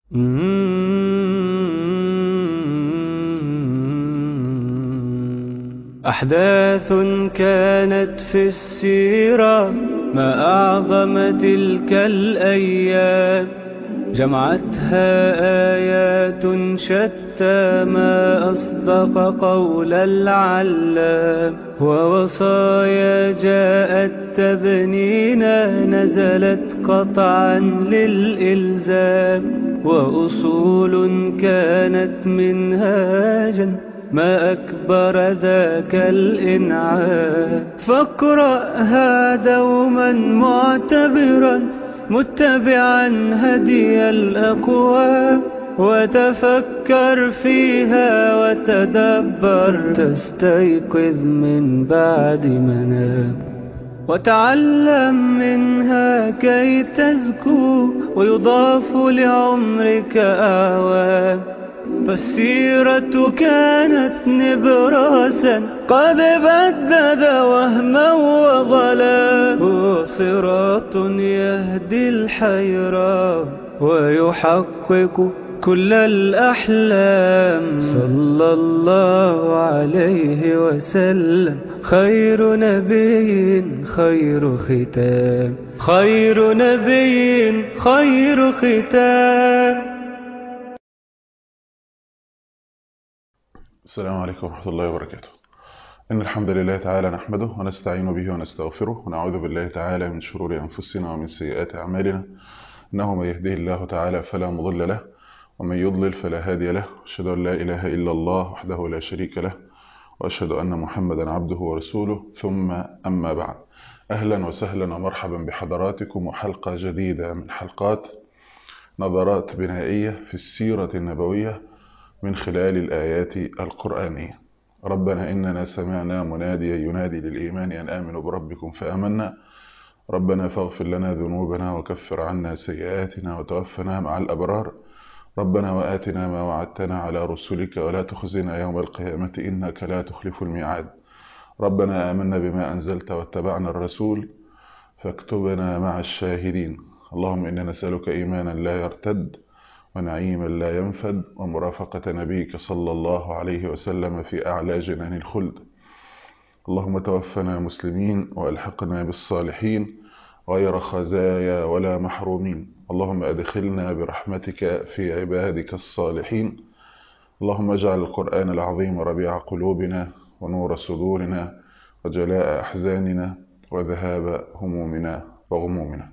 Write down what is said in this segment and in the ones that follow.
أحداث كانت في السيرة ما أعظم تلك الأيام جمعتها آيات شتى ما أصدق قول العلام ووصايا جاءت تبنينا نزلت قطعا للإلزام وأصول كانت منهاجا ما أكبر ذاك الإنعام فاقرأها دوما معتبرا متبعا هدي الأقوام وتفكر فيها وتدبر تستيقظ من بعد منام وتعلم منها كي تزكو ويضاف لعمرك أعوام فالسيرة كانت نبراسا قد بدد وهما وظلا هو صراط يهدي الحيرة ويحقق كل الأحلام صلى الله عليه وسلم خير نبي خير ختام خير نبي خير ختام السلام عليكم ورحمة الله وبركاته إن الحمد لله تعالى نحمده ونستعين به ونستغفره ونعوذ بالله تعالى من شرور أنفسنا ومن سيئات أعمالنا إنه من يهده الله تعالى فلا مضل له ومن يضلل فلا هادي له أشهد أن لا إله إلا الله وحده لا شريك له وأشهد أن محمدا عبده ورسوله ثم أما بعد أهلا وسهلا ومرحبا بحضراتكم وحلقة جديدة من حلقات نظرات بنائية في السيرة النبوية من خلال الآيات القرآنية ربنا إننا سمعنا مناديا ينادي للإيمان أن آمنوا بربكم فآمنا ربنا فاغفر لنا ذنوبنا وكفر عنا سيئاتنا وتوفنا مع الأبرار ربنا وآتنا ما وعدتنا على رسلك ولا تخزنا يوم القيامة إنك لا تخلف الميعاد ربنا آمنا بما أنزلت واتبعنا الرسول فاكتبنا مع الشاهدين اللهم إنا نسألك إيمانا لا يرتد ونعيما لا ينفد ومرافقة نبيك صلى الله عليه وسلم في أعلى جنان الخلد اللهم توفنا مسلمين وألحقنا بالصالحين غير خزايا ولا محرومين اللهم أدخلنا برحمتك في عبادك الصالحين اللهم اجعل القرآن العظيم ربيع قلوبنا ونور صدورنا وجلاء أحزاننا وذهاب همومنا وغمومنا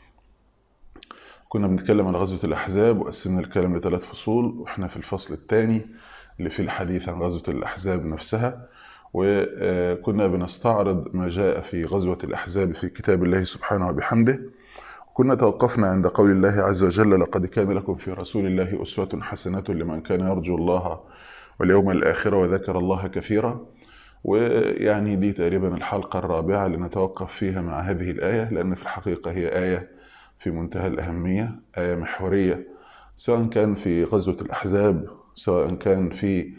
كنا بنتكلم عن غزوة الأحزاب وقسمنا الكلام لثلاث فصول وإحنا في الفصل الثاني اللي فيه الحديث عن غزوة الأحزاب نفسها وكنا بنستعرض ما جاء في غزوة الأحزاب في كتاب الله سبحانه وبحمده كنا توقفنا عند قول الله عز وجل لقد كان لكم في رسول الله أسوة حسنة لمن كان يرجو الله واليوم الآخر وذكر الله كثيرا ويعني دي تقريبا الحلقة الرابعة اللي نتوقف فيها مع هذه الآية لأن في الحقيقة هي آية في منتهى الأهمية آية محورية سواء كان في غزوة الأحزاب سواء كان في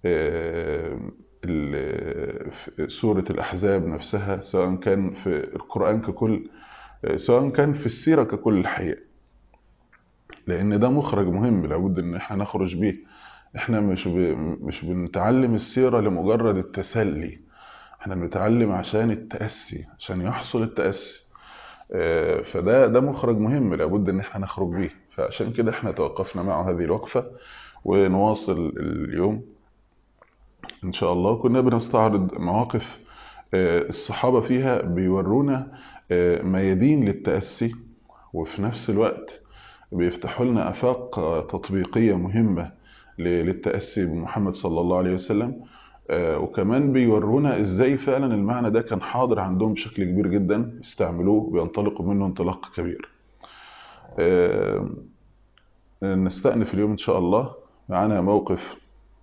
سورة الأحزاب نفسها سواء كان في القرآن ككل سواء كان في السيرة ككل الحقيقة لأن ده مخرج مهم لابد إن احنا نخرج بيه احنا مش ب... مش بنتعلم السيرة لمجرد التسلي احنا بنتعلم عشان التأسي عشان يحصل التأسي فده ده مخرج مهم لابد ان احنا نخرج بيه فعشان كده احنا توقفنا معه هذه الوقفة ونواصل اليوم ان شاء الله كنا بنستعرض مواقف الصحابة فيها بيورونا ميادين للتأسي وفي نفس الوقت بيفتحوا لنا آفاق تطبيقية مهمة للتأسي بمحمد صلى الله عليه وسلم وكمان بيورونا ازاي فعلا المعنى ده كان حاضر عندهم بشكل كبير جدا استعملوه بينطلقوا منه انطلاق كبير نستأنف اليوم ان شاء الله معنا موقف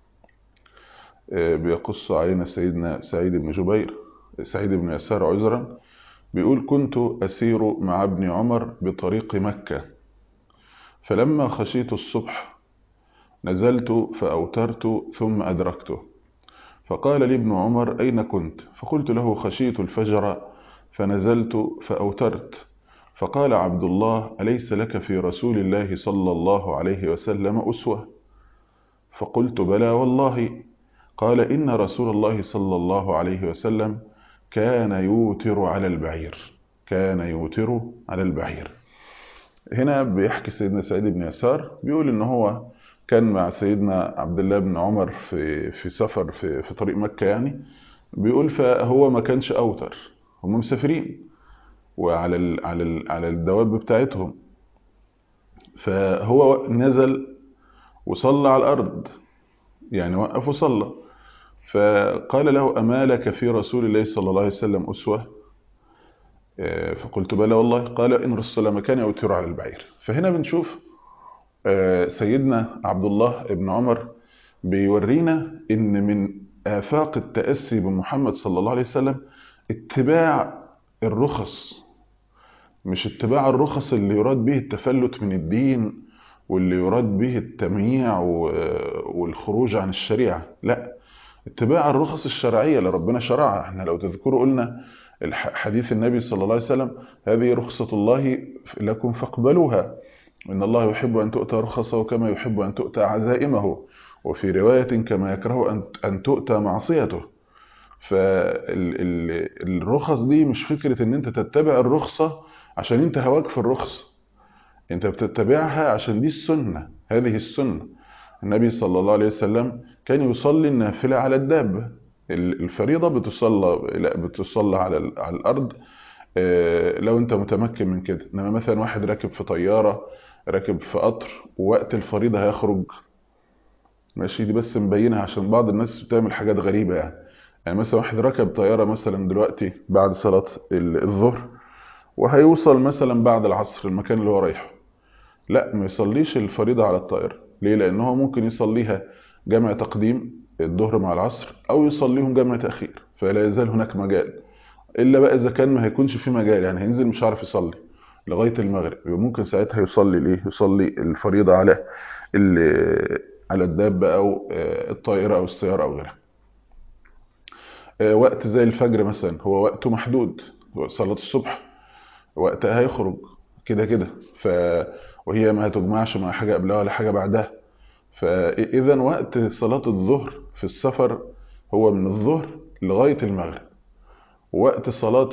بيقص علينا سيدنا سعيد بن جبير سعيد بن يسار عذرا بيقول كنت أسير مع ابن عمر بطريق مكة فلما خشيت الصبح نزلت فأوترت ثم أدركته فقال لي ابن عمر أين كنت فقلت له خشيت الفجر فنزلت فأوترت فقال عبد الله أليس لك في رسول الله صلى الله عليه وسلم أسوة فقلت بلى والله قال إن رسول الله صلى الله عليه وسلم كان يوتر على البعير كان يوتر على البعير هنا بيحكي سيدنا سعيد بن يسار بيقول ان هو كان مع سيدنا عبد الله بن عمر في في سفر في في طريق مكة يعني بيقول فهو ما كانش اوتر هم مسافرين وعلى ال على ال على الدواب بتاعتهم فهو نزل وصلى على الارض يعني وقف وصلى فقال له أما لك في رسول الله صلى الله عليه وسلم أسوة فقلت بلى والله قال إن رسول الله كان يوتر على البعير فهنا بنشوف سيدنا عبد الله بن عمر بيورينا إن من آفاق التأسي بمحمد صلى الله عليه وسلم اتباع الرخص مش اتباع الرخص اللي يراد به التفلت من الدين واللي يراد به التمييع والخروج عن الشريعة لا اتباع الرخص الشرعية اللي ربنا شرعها احنا لو تذكروا قلنا حديث النبي صلى الله عليه وسلم هذه رخصة الله لكم فاقبلوها إن الله يحب أن تؤتى رخصه كما يحب أن تؤتى عزائمه وفي رواية كما يكره أن تؤتى معصيته فالرخص دي مش فكرة ان انت تتبع الرخصة عشان انت هواك في الرخصة انت بتتبعها عشان دي السنة هذه السنة النبي صلى الله عليه وسلم كان يصلي النافلة على الدابة الفريضة بتصلى لا بتصلى على على الأرض لو أنت متمكن من كده إنما مثلا واحد راكب في طيارة راكب في قطر ووقت الفريضة هيخرج ماشي دي بس مبينها عشان بعض الناس بتعمل حاجات غريبة يعني يعني مثلا واحد راكب طيارة مثلا دلوقتي بعد صلاة الظهر وهيوصل مثلا بعد العصر المكان اللي هو رايحه لا ما يصليش الفريضة على الطائرة ليه لأن هو ممكن يصليها جمع تقديم الظهر مع العصر أو يصليهم جمع تأخير فلا يزال هناك مجال إلا بقى إذا كان ما هيكونش في مجال يعني هينزل مش عارف يصلي لغاية المغرب ممكن ساعتها يصلي ليه يصلي الفريضة على على الدابة أو الطائرة أو السيارة أو غيرها وقت زي الفجر مثلا هو وقته محدود صلاة الصبح وقتها هيخرج كده كده ف وهي ما هتجمعش مع حاجة قبلها ولا حاجة بعدها فإذا وقت صلاة الظهر في السفر هو من الظهر لغاية المغرب وقت صلاة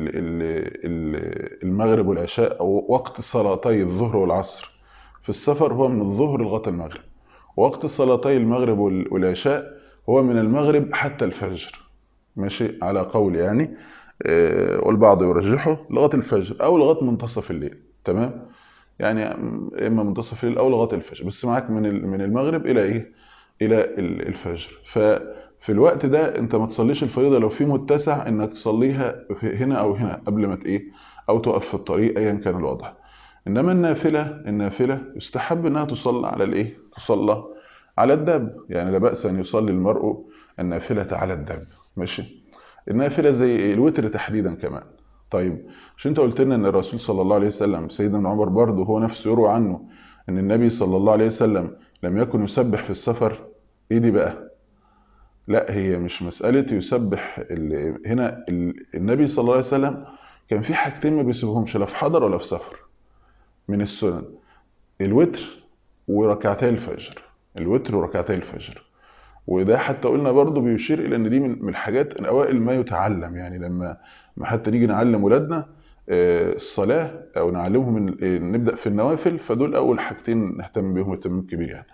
المغرب والعشاء أو وقت صلاتي الظهر والعصر في السفر هو من الظهر لغاية المغرب وقت صلاتي المغرب والعشاء هو من المغرب حتى الفجر ماشي على قول يعني والبعض يرجحه لغاية الفجر أو لغاية منتصف الليل تمام يعني إما منتصف الليل أو لغاية الفجر بس معاك من من المغرب إلى إيه إلى الفجر ففي الوقت ده أنت ما تصليش الفريضة لو في متسع إنك تصليها هنا أو هنا قبل ما إيه أو تقف في الطريق أيا كان الوضع إنما النافلة النافلة يستحب إنها تصلى على الإيه تصلى على الداب يعني لا بأس أن يصلي المرء النافلة على الداب ماشي النافلة زي الوتر تحديدا كمان طيب مش انت قلت لنا ان الرسول صلى الله عليه وسلم سيدنا ابن عمر برضه هو نفسه يروى عنه ان النبي صلى الله عليه وسلم لم يكن يسبح في السفر ايه دي بقى لا هي مش مسألة يسبح هنا النبي صلى الله عليه وسلم كان في حاجتين ما بيسيبهمش لا في حضر ولا في سفر من السنن الوتر وركعتي الفجر الوتر وركعتي الفجر وده حتى قلنا برضه بيشير الى ان دي من الحاجات اوائل ما يتعلم يعني لما ما حتى نيجي نعلم ولادنا الصلاه او نعلمهم من نبدا في النوافل فدول اول حاجتين نهتم بيهم اهتمام كبير يعني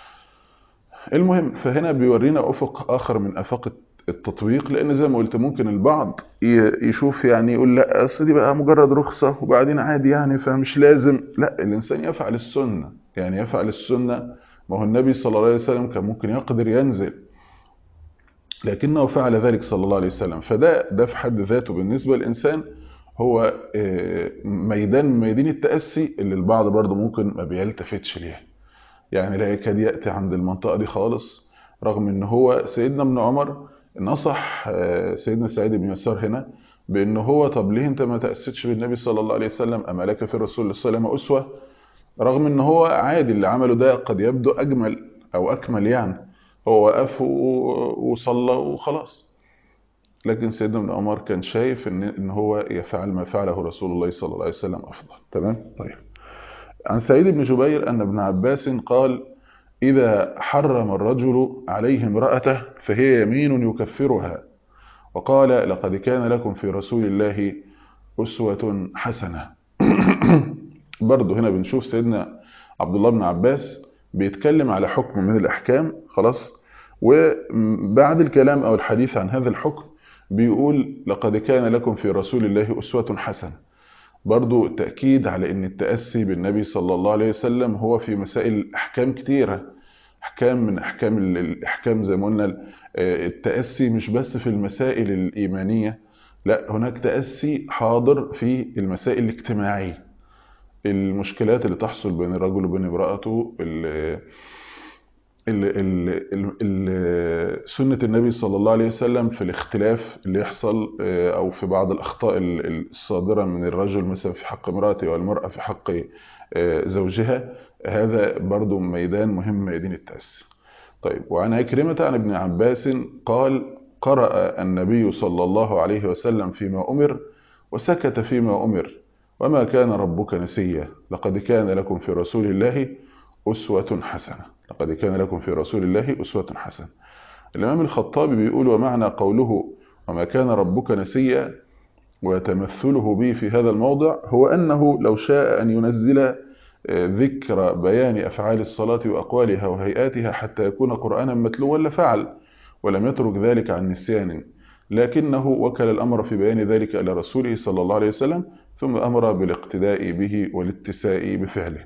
المهم فهنا بيورينا افق اخر من افاق التطبيق لان زي ما قلت ممكن البعض يشوف يعني يقول لا اصل دي بقى مجرد رخصه وبعدين عادي يعني فمش لازم لا الانسان يفعل السنه يعني يفعل السنه ما هو النبي صلى الله عليه وسلم كان ممكن يقدر ينزل لكنه فعل ذلك صلى الله عليه وسلم فده ده في حد ذاته بالنسبة للإنسان هو ميدان من ميادين التأسي اللي البعض برضه ممكن ما بيلتفتش ليها يعني لا يكاد يأتي عند المنطقة دي خالص رغم ان هو سيدنا ابن عمر نصح سيدنا سعيد بن يسار هنا بان هو طب ليه انت ما تأسيتش بالنبي صلى الله عليه وسلم اما لك في الرسول صلى الله عليه وسلم أسوة رغم ان هو عادي اللي عمله ده قد يبدو اجمل او اكمل يعني هو وقف وصلى وخلاص لكن سيدنا ابن عمر كان شايف ان ان هو يفعل ما فعله رسول الله صلى الله عليه وسلم افضل تمام طيب عن سعيد بن جبير ان ابن عباس قال اذا حرم الرجل عليه امراته فهي يمين يكفرها وقال لقد كان لكم في رسول الله اسوه حسنه برضه هنا بنشوف سيدنا عبد الله بن عباس بيتكلم على حكم من الاحكام خلاص وبعد الكلام او الحديث عن هذا الحكم بيقول لقد كان لكم في رسول الله أسوة حسنة برضو تأكيد على أن التأسي بالنبي صلى الله عليه وسلم هو في مسائل أحكام كتيرة أحكام من أحكام الأحكام زي ما قلنا التأسي مش بس في المسائل الإيمانية لا هناك تأسي حاضر في المسائل الاجتماعية المشكلات اللي تحصل بين الرجل وبين امرأته ال ال ال سنة النبي صلى الله عليه وسلم في الاختلاف اللي يحصل أو في بعض الأخطاء الصادرة من الرجل مثلا في حق امرأته والمرأة في حق زوجها هذا برضو ميدان مهم ميدان التأسي طيب وعن عكرمة عن ابن عباس قال قرأ النبي صلى الله عليه وسلم فيما أمر وسكت فيما أمر وما كان ربك نسيا لقد كان لكم في رسول الله أسوة حسنة لقد كان لكم في رسول الله أسوة حسنة الإمام الخطابي بيقول ومعنى قوله وما كان ربك نسيا وتمثله به في هذا الموضع هو أنه لو شاء أن ينزل ذكر بيان أفعال الصلاة وأقوالها وهيئاتها حتى يكون قرآنا متلوا لفعل ولم يترك ذلك عن نسيان لكنه وكل الأمر في بيان ذلك إلى رسوله صلى الله عليه وسلم ثم أمر بالاقتداء به والاتساء بفعله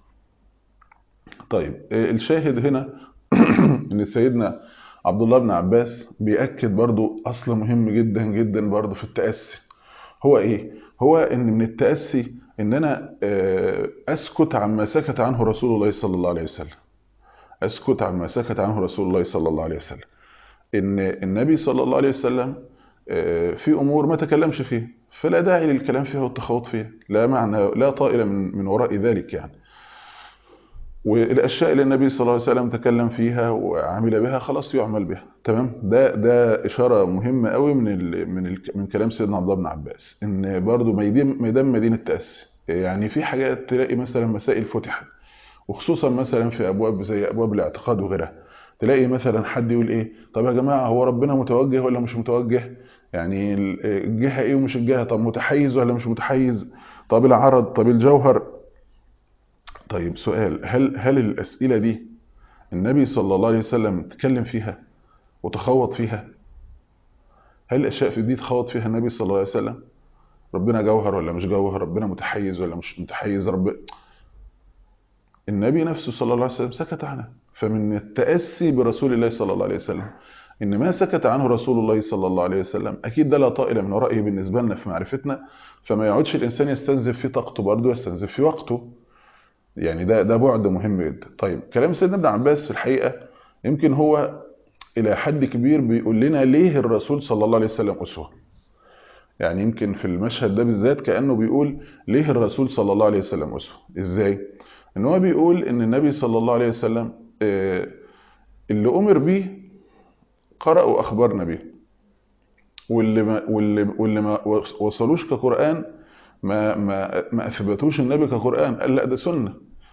طيب الشاهد هنا ان سيدنا عبد الله بن عباس بيأكد برضو أصل مهم جدا جدا برضو في التأسي هو إيه؟ هو إن من التأسي إن أنا أسكت عما سكت عنه رسول الله صلى الله عليه وسلم أسكت عما سكت عنه رسول الله صلى الله عليه وسلم إن النبي صلى الله عليه وسلم في أمور ما تكلمش فيها فلا داعي للكلام فيها والتخوض فيها لا معنى لا طائل من من وراء ذلك يعني والاشياء اللي النبي صلى الله عليه وسلم تكلم فيها وعمل بها خلاص يعمل بها تمام ده ده اشاره مهمه قوي من ال من ال من كلام سيدنا عبد الله بن عباس ان برضو ميدان ميدان مدينه التاسي يعني في حاجات تلاقي مثلا مسائل فتحت وخصوصا مثلا في ابواب زي ابواب الاعتقاد وغيرها تلاقي مثلا حد يقول ايه طب يا جماعه هو ربنا متوجه ولا مش متوجه يعني الجهه ايه ومش الجهه طب متحيز ولا مش متحيز طب العرض طب الجوهر طيب سؤال هل هل الأسئلة دي النبي صلى الله عليه وسلم تكلم فيها وتخوض فيها هل الأشياء في دي تخوض فيها النبي صلى الله عليه وسلم ربنا جوهر ولا مش جوهر ربنا متحيز ولا مش متحيز رب النبي نفسه صلى الله عليه وسلم سكت عنها فمن التأسي برسول الله صلى الله عليه وسلم إن ما سكت عنه رسول الله صلى الله عليه وسلم أكيد ده لا طائل من ورائه بالنسبة لنا في معرفتنا فما يقعدش الإنسان يستنزف في طاقته برضه يستنزف في وقته يعني ده ده بعد مهم جدا طيب كلام سيدنا ابن عباس في الحقيقه يمكن هو الى حد كبير بيقول لنا ليه الرسول صلى الله عليه وسلم اسوه يعني يمكن في المشهد ده بالذات كانه بيقول ليه الرسول صلى الله عليه وسلم اسوه ازاي ان هو بيقول ان النبي صلى الله عليه وسلم اللي امر بيه قرأوا اخبارنا بيه واللي ما واللي واللي ما وصلوش كقران ما ما ما اثبتوش النبي كقران قال لا ده سنه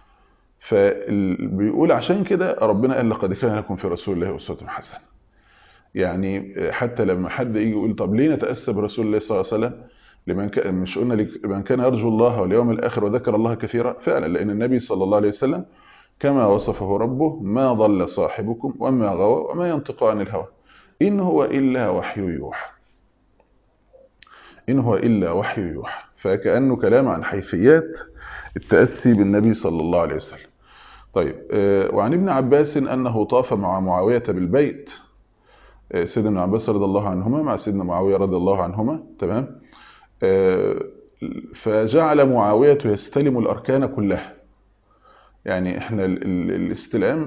فبيقول عشان كده ربنا قال لقد كان لكم في رسول الله اسوه حسنه يعني حتى لما حد يجي يقول طب ليه نتاسى برسول الله صلى الله عليه وسلم لمن كان مش قلنا لمن كان يرجو الله واليوم الاخر وذكر الله كثيرا فعلا لان النبي صلى الله عليه وسلم كما وصفه ربه ما ضل صاحبكم وما غوى وما ينطق عن الهوى ان هو الا وحي يوحى ان هو الا وحي يوحى فكانه كلام عن حيثيات التاسي بالنبي صلى الله عليه وسلم طيب وعن ابن عباس انه طاف مع معاويه بالبيت سيدنا عباس رضي الله عنهما مع سيدنا معاويه رضي الله عنهما تمام فجعل معاويه يستلم الاركان كلها يعني احنا الاستلام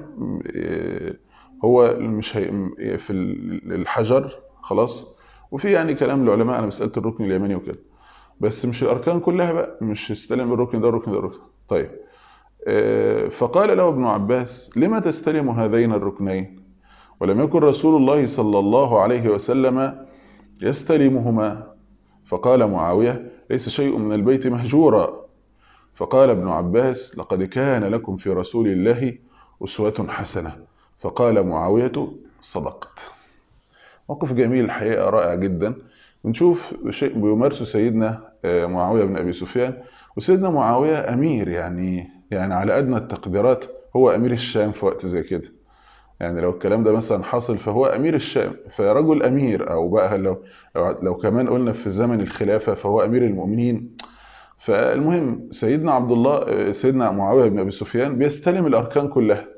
هو مش في الحجر خلاص وفي يعني كلام العلماء على مساله الركن اليماني وكده بس مش الاركان كلها بقى مش استلم الركن ده الركن ده الركن طيب فقال له ابن عباس لما تستلم هذين الركنين ولم يكن رسول الله صلى الله عليه وسلم يستلمهما فقال معاوية ليس شيء من البيت مهجورا فقال ابن عباس لقد كان لكم في رسول الله أسوة حسنة فقال معاوية صدقت موقف جميل الحقيقة رائع جدا ونشوف شيء بيمارسه سيدنا معاوية بن أبي سفيان وسيدنا معاوية أمير يعني يعني على أدنى التقديرات هو أمير الشام في وقت زي كده يعني لو الكلام ده مثلا حصل فهو أمير الشام فرجل أمير أو بقى لو لو, لو كمان قلنا في زمن الخلافة فهو أمير المؤمنين فالمهم سيدنا عبد الله سيدنا معاوية بن أبي سفيان بيستلم الأركان كلها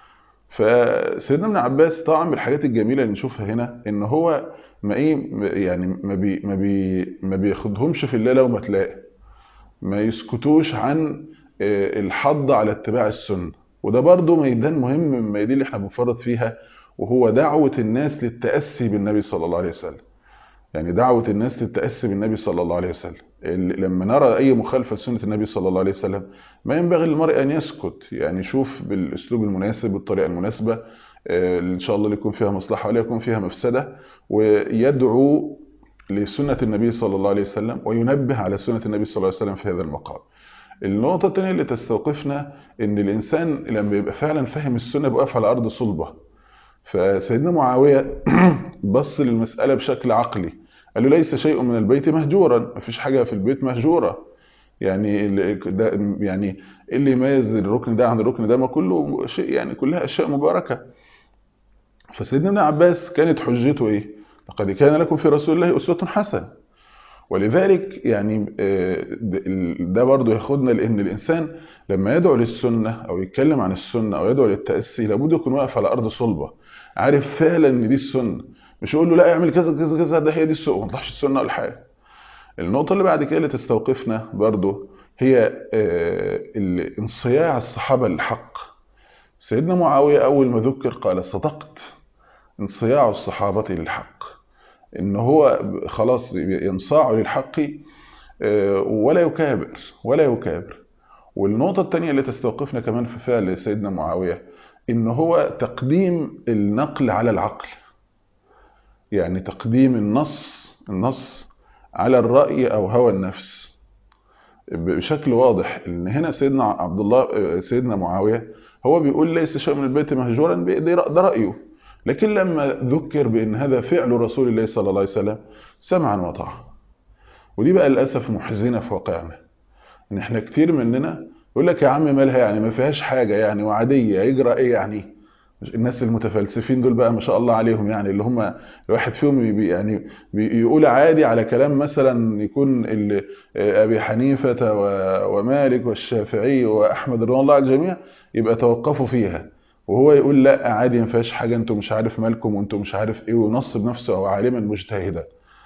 فسيدنا ابن عباس طبعا من الحاجات الجميلة اللي نشوفها هنا إن هو ما ايه يعني ما بي ما بي ما بياخدهمش في الليله وما تلاقي ما يسكتوش عن الحض على اتباع السنه وده برضو ميدان مهم من الميادين اللي احنا بنفرط فيها وهو دعوه الناس للتاسي بالنبي صلى الله عليه وسلم يعني دعوه الناس للتاسي بالنبي صلى الله عليه وسلم لما نرى اي مخالفه لسنه النبي صلى الله عليه وسلم ما ينبغي للمرء ان يسكت يعني يشوف بالاسلوب المناسب بالطريقه المناسبه ان شاء الله اللي يكون فيها مصلحه ولا يكون فيها مفسده ويدعو لسنة النبي صلى الله عليه وسلم وينبه على سنة النبي صلى الله عليه وسلم في هذا المقام النقطة الثانية اللي تستوقفنا ان الانسان لما يبقى فعلا فاهم السنة بيقف على ارض صلبة فسيدنا معاوية بص للمسألة بشكل عقلي قال له ليس شيء من البيت مهجورا مفيش حاجة في البيت مهجورة يعني ده يعني اللي يميز الركن ده عن الركن ده ما كله شيء يعني كلها اشياء مباركة فسيدنا ابن عباس كانت حجته ايه لقد كان لكم في رسول الله أسوة حسنة ولذلك يعني ده برضه ياخدنا لأن الإنسان لما يدعو للسنة أو يتكلم عن السنة أو يدعو للتأسي لابد يكون واقف على أرض صلبة عارف فعلا إن دي السنة مش يقول له لا اعمل كذا كذا كذا ده هي دي السنة ما تطلعش السنة ولا حاجة النقطة اللي بعد كده اللي تستوقفنا برضه هي انصياع الصحابة للحق سيدنا معاوية أول ما ذكر قال صدقت انصياع الصحابة للحق ان هو خلاص ينصاع للحق ولا يكابر ولا يكابر والنقطة الثانية اللي تستوقفنا كمان في فعل سيدنا معاوية ان هو تقديم النقل على العقل يعني تقديم النص النص على الرأي او هوى النفس بشكل واضح ان هنا سيدنا عبد الله سيدنا معاوية هو بيقول ليس شيء من البيت مهجورا ده رأيه لكن لما ذكر بأن هذا فعل رسول الله صلى الله عليه وسلم سمعا وطاعة ودي بقى للأسف محزنة في واقعنا ان احنا كتير مننا يقول لك يا عم مالها يعني ما فيهاش حاجة يعني وعادية يجرى ايه يعني الناس المتفلسفين دول بقى ما شاء الله عليهم يعني اللي هم الواحد فيهم بي يعني بيقول عادي على كلام مثلا يكون ابي حنيفة ومالك والشافعي واحمد رضوان الله على الجميع يبقى توقفوا فيها وهو يقول لا عادي ما فيهاش حاجه انتوا مش عارف مالكم وانتوا مش عارف ايه وينصب نفسه او عالما مجتهدا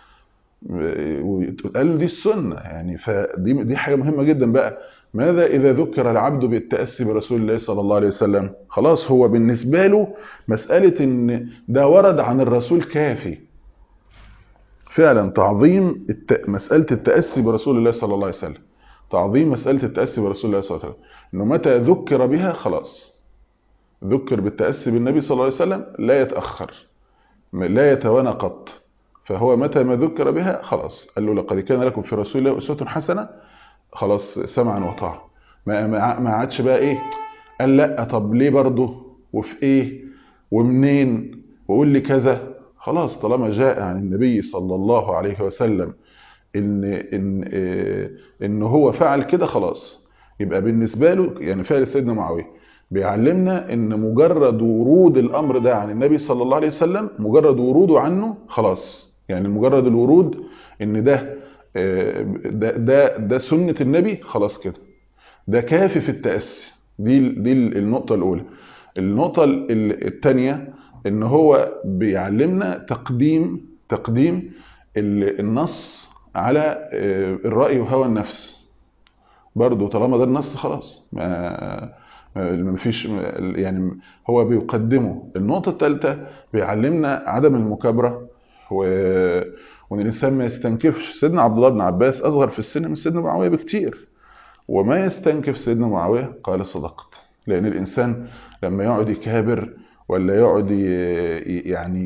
وقال دي السنه يعني فدي دي حاجه مهمه جدا بقى ماذا اذا ذكر العبد بالتاسي برسول الله صلى الله عليه وسلم خلاص هو بالنسبه له مساله ان ده ورد عن الرسول كافي فعلا تعظيم الت... مساله التاسي برسول الله صلى الله عليه وسلم تعظيم مساله التاسي برسول الله صلى الله عليه وسلم انه متى ذكر بها خلاص ذكر بالتأسي بالنبي صلى الله عليه وسلم لا يتأخر لا يتوانى قط فهو متى ما ذكر بها خلاص قال له لقد كان لكم في رسول الله أسوة حسنة خلاص سمعا وطاعة ما ما عادش بقى ايه قال لا طب ليه برضه وفي ايه ومنين وقول لي كذا خلاص طالما جاء عن النبي صلى الله عليه وسلم ان ان ان هو فعل كده خلاص يبقى بالنسبه له يعني فعل سيدنا معاويه بيعلمنا ان مجرد ورود الامر ده عن النبي صلى الله عليه وسلم مجرد وروده عنه خلاص يعني مجرد الورود ان ده ده ده, ده سنه النبي خلاص كده ده كافي في التاسي دي دي النقطه الاولى النقطه الثانيه ان هو بيعلمنا تقديم تقديم النص على الراي وهوى النفس برضه طالما ده النص خلاص ما مفيش يعني هو بيقدمه النقطة الثالثة بيعلمنا عدم المكابرة و... وان الانسان ما يستنكفش سيدنا عبد الله بن عباس اصغر في السن من سيدنا معاوية بكتير وما يستنكف سيدنا معاوية قال صدقت لان الانسان لما يقعد يكابر ولا يقعد ي... يعني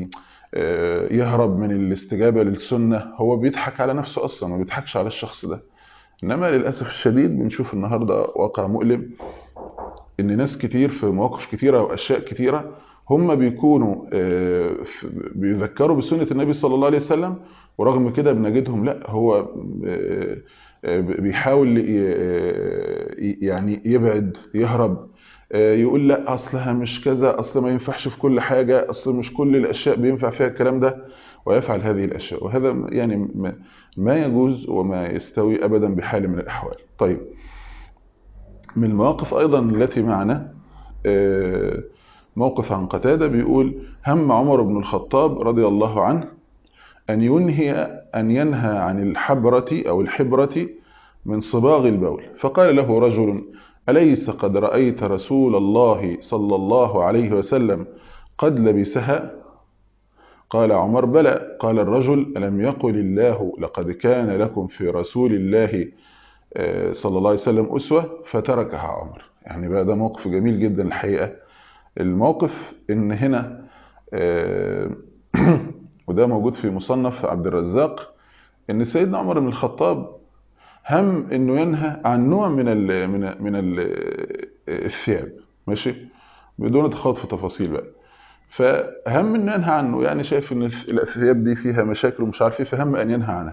يهرب من الاستجابة للسنة هو بيضحك على نفسه أصلا ما بيضحكش على الشخص ده إنما للأسف الشديد بنشوف النهاردة واقع مؤلم إن ناس كتير في مواقف كتيرة وأشياء كتيرة هم بيكونوا بيذكروا بسنة النبي صلى الله عليه وسلم ورغم كده بنجدهم لا هو بيحاول يعني يبعد يهرب يقول لا اصلها مش كذا اصل ما ينفعش في كل حاجة اصل مش كل الاشياء بينفع فيها الكلام ده ويفعل هذه الاشياء وهذا يعني ما يجوز وما يستوي ابدا بحال من الاحوال طيب من المواقف ايضا التي معنا موقف عن قتادة بيقول هم عمر بن الخطاب رضي الله عنه أن ينهي أن ينهى عن الحبرة أو الحبرة من صباغ البول فقال له رجل أليس قد رأيت رسول الله صلى الله عليه وسلم قد لبسها قال عمر بلى قال الرجل ألم يقل الله لقد كان لكم في رسول الله صلى الله عليه وسلم أسوة فتركها عمر يعني بقى ده موقف جميل جدا الحقيقة الموقف ان هنا وده موجود في مصنف عبد الرزاق ان سيدنا عمر بن الخطاب هم انه ينهى عن نوع من ال من ال من ال الثياب ماشي بدون تخوض في تفاصيل بقى فهم انه ينهى عنه يعني شايف ان الثياب دي فيها مشاكل ومش عارف ايه فهم ان ينهى عنها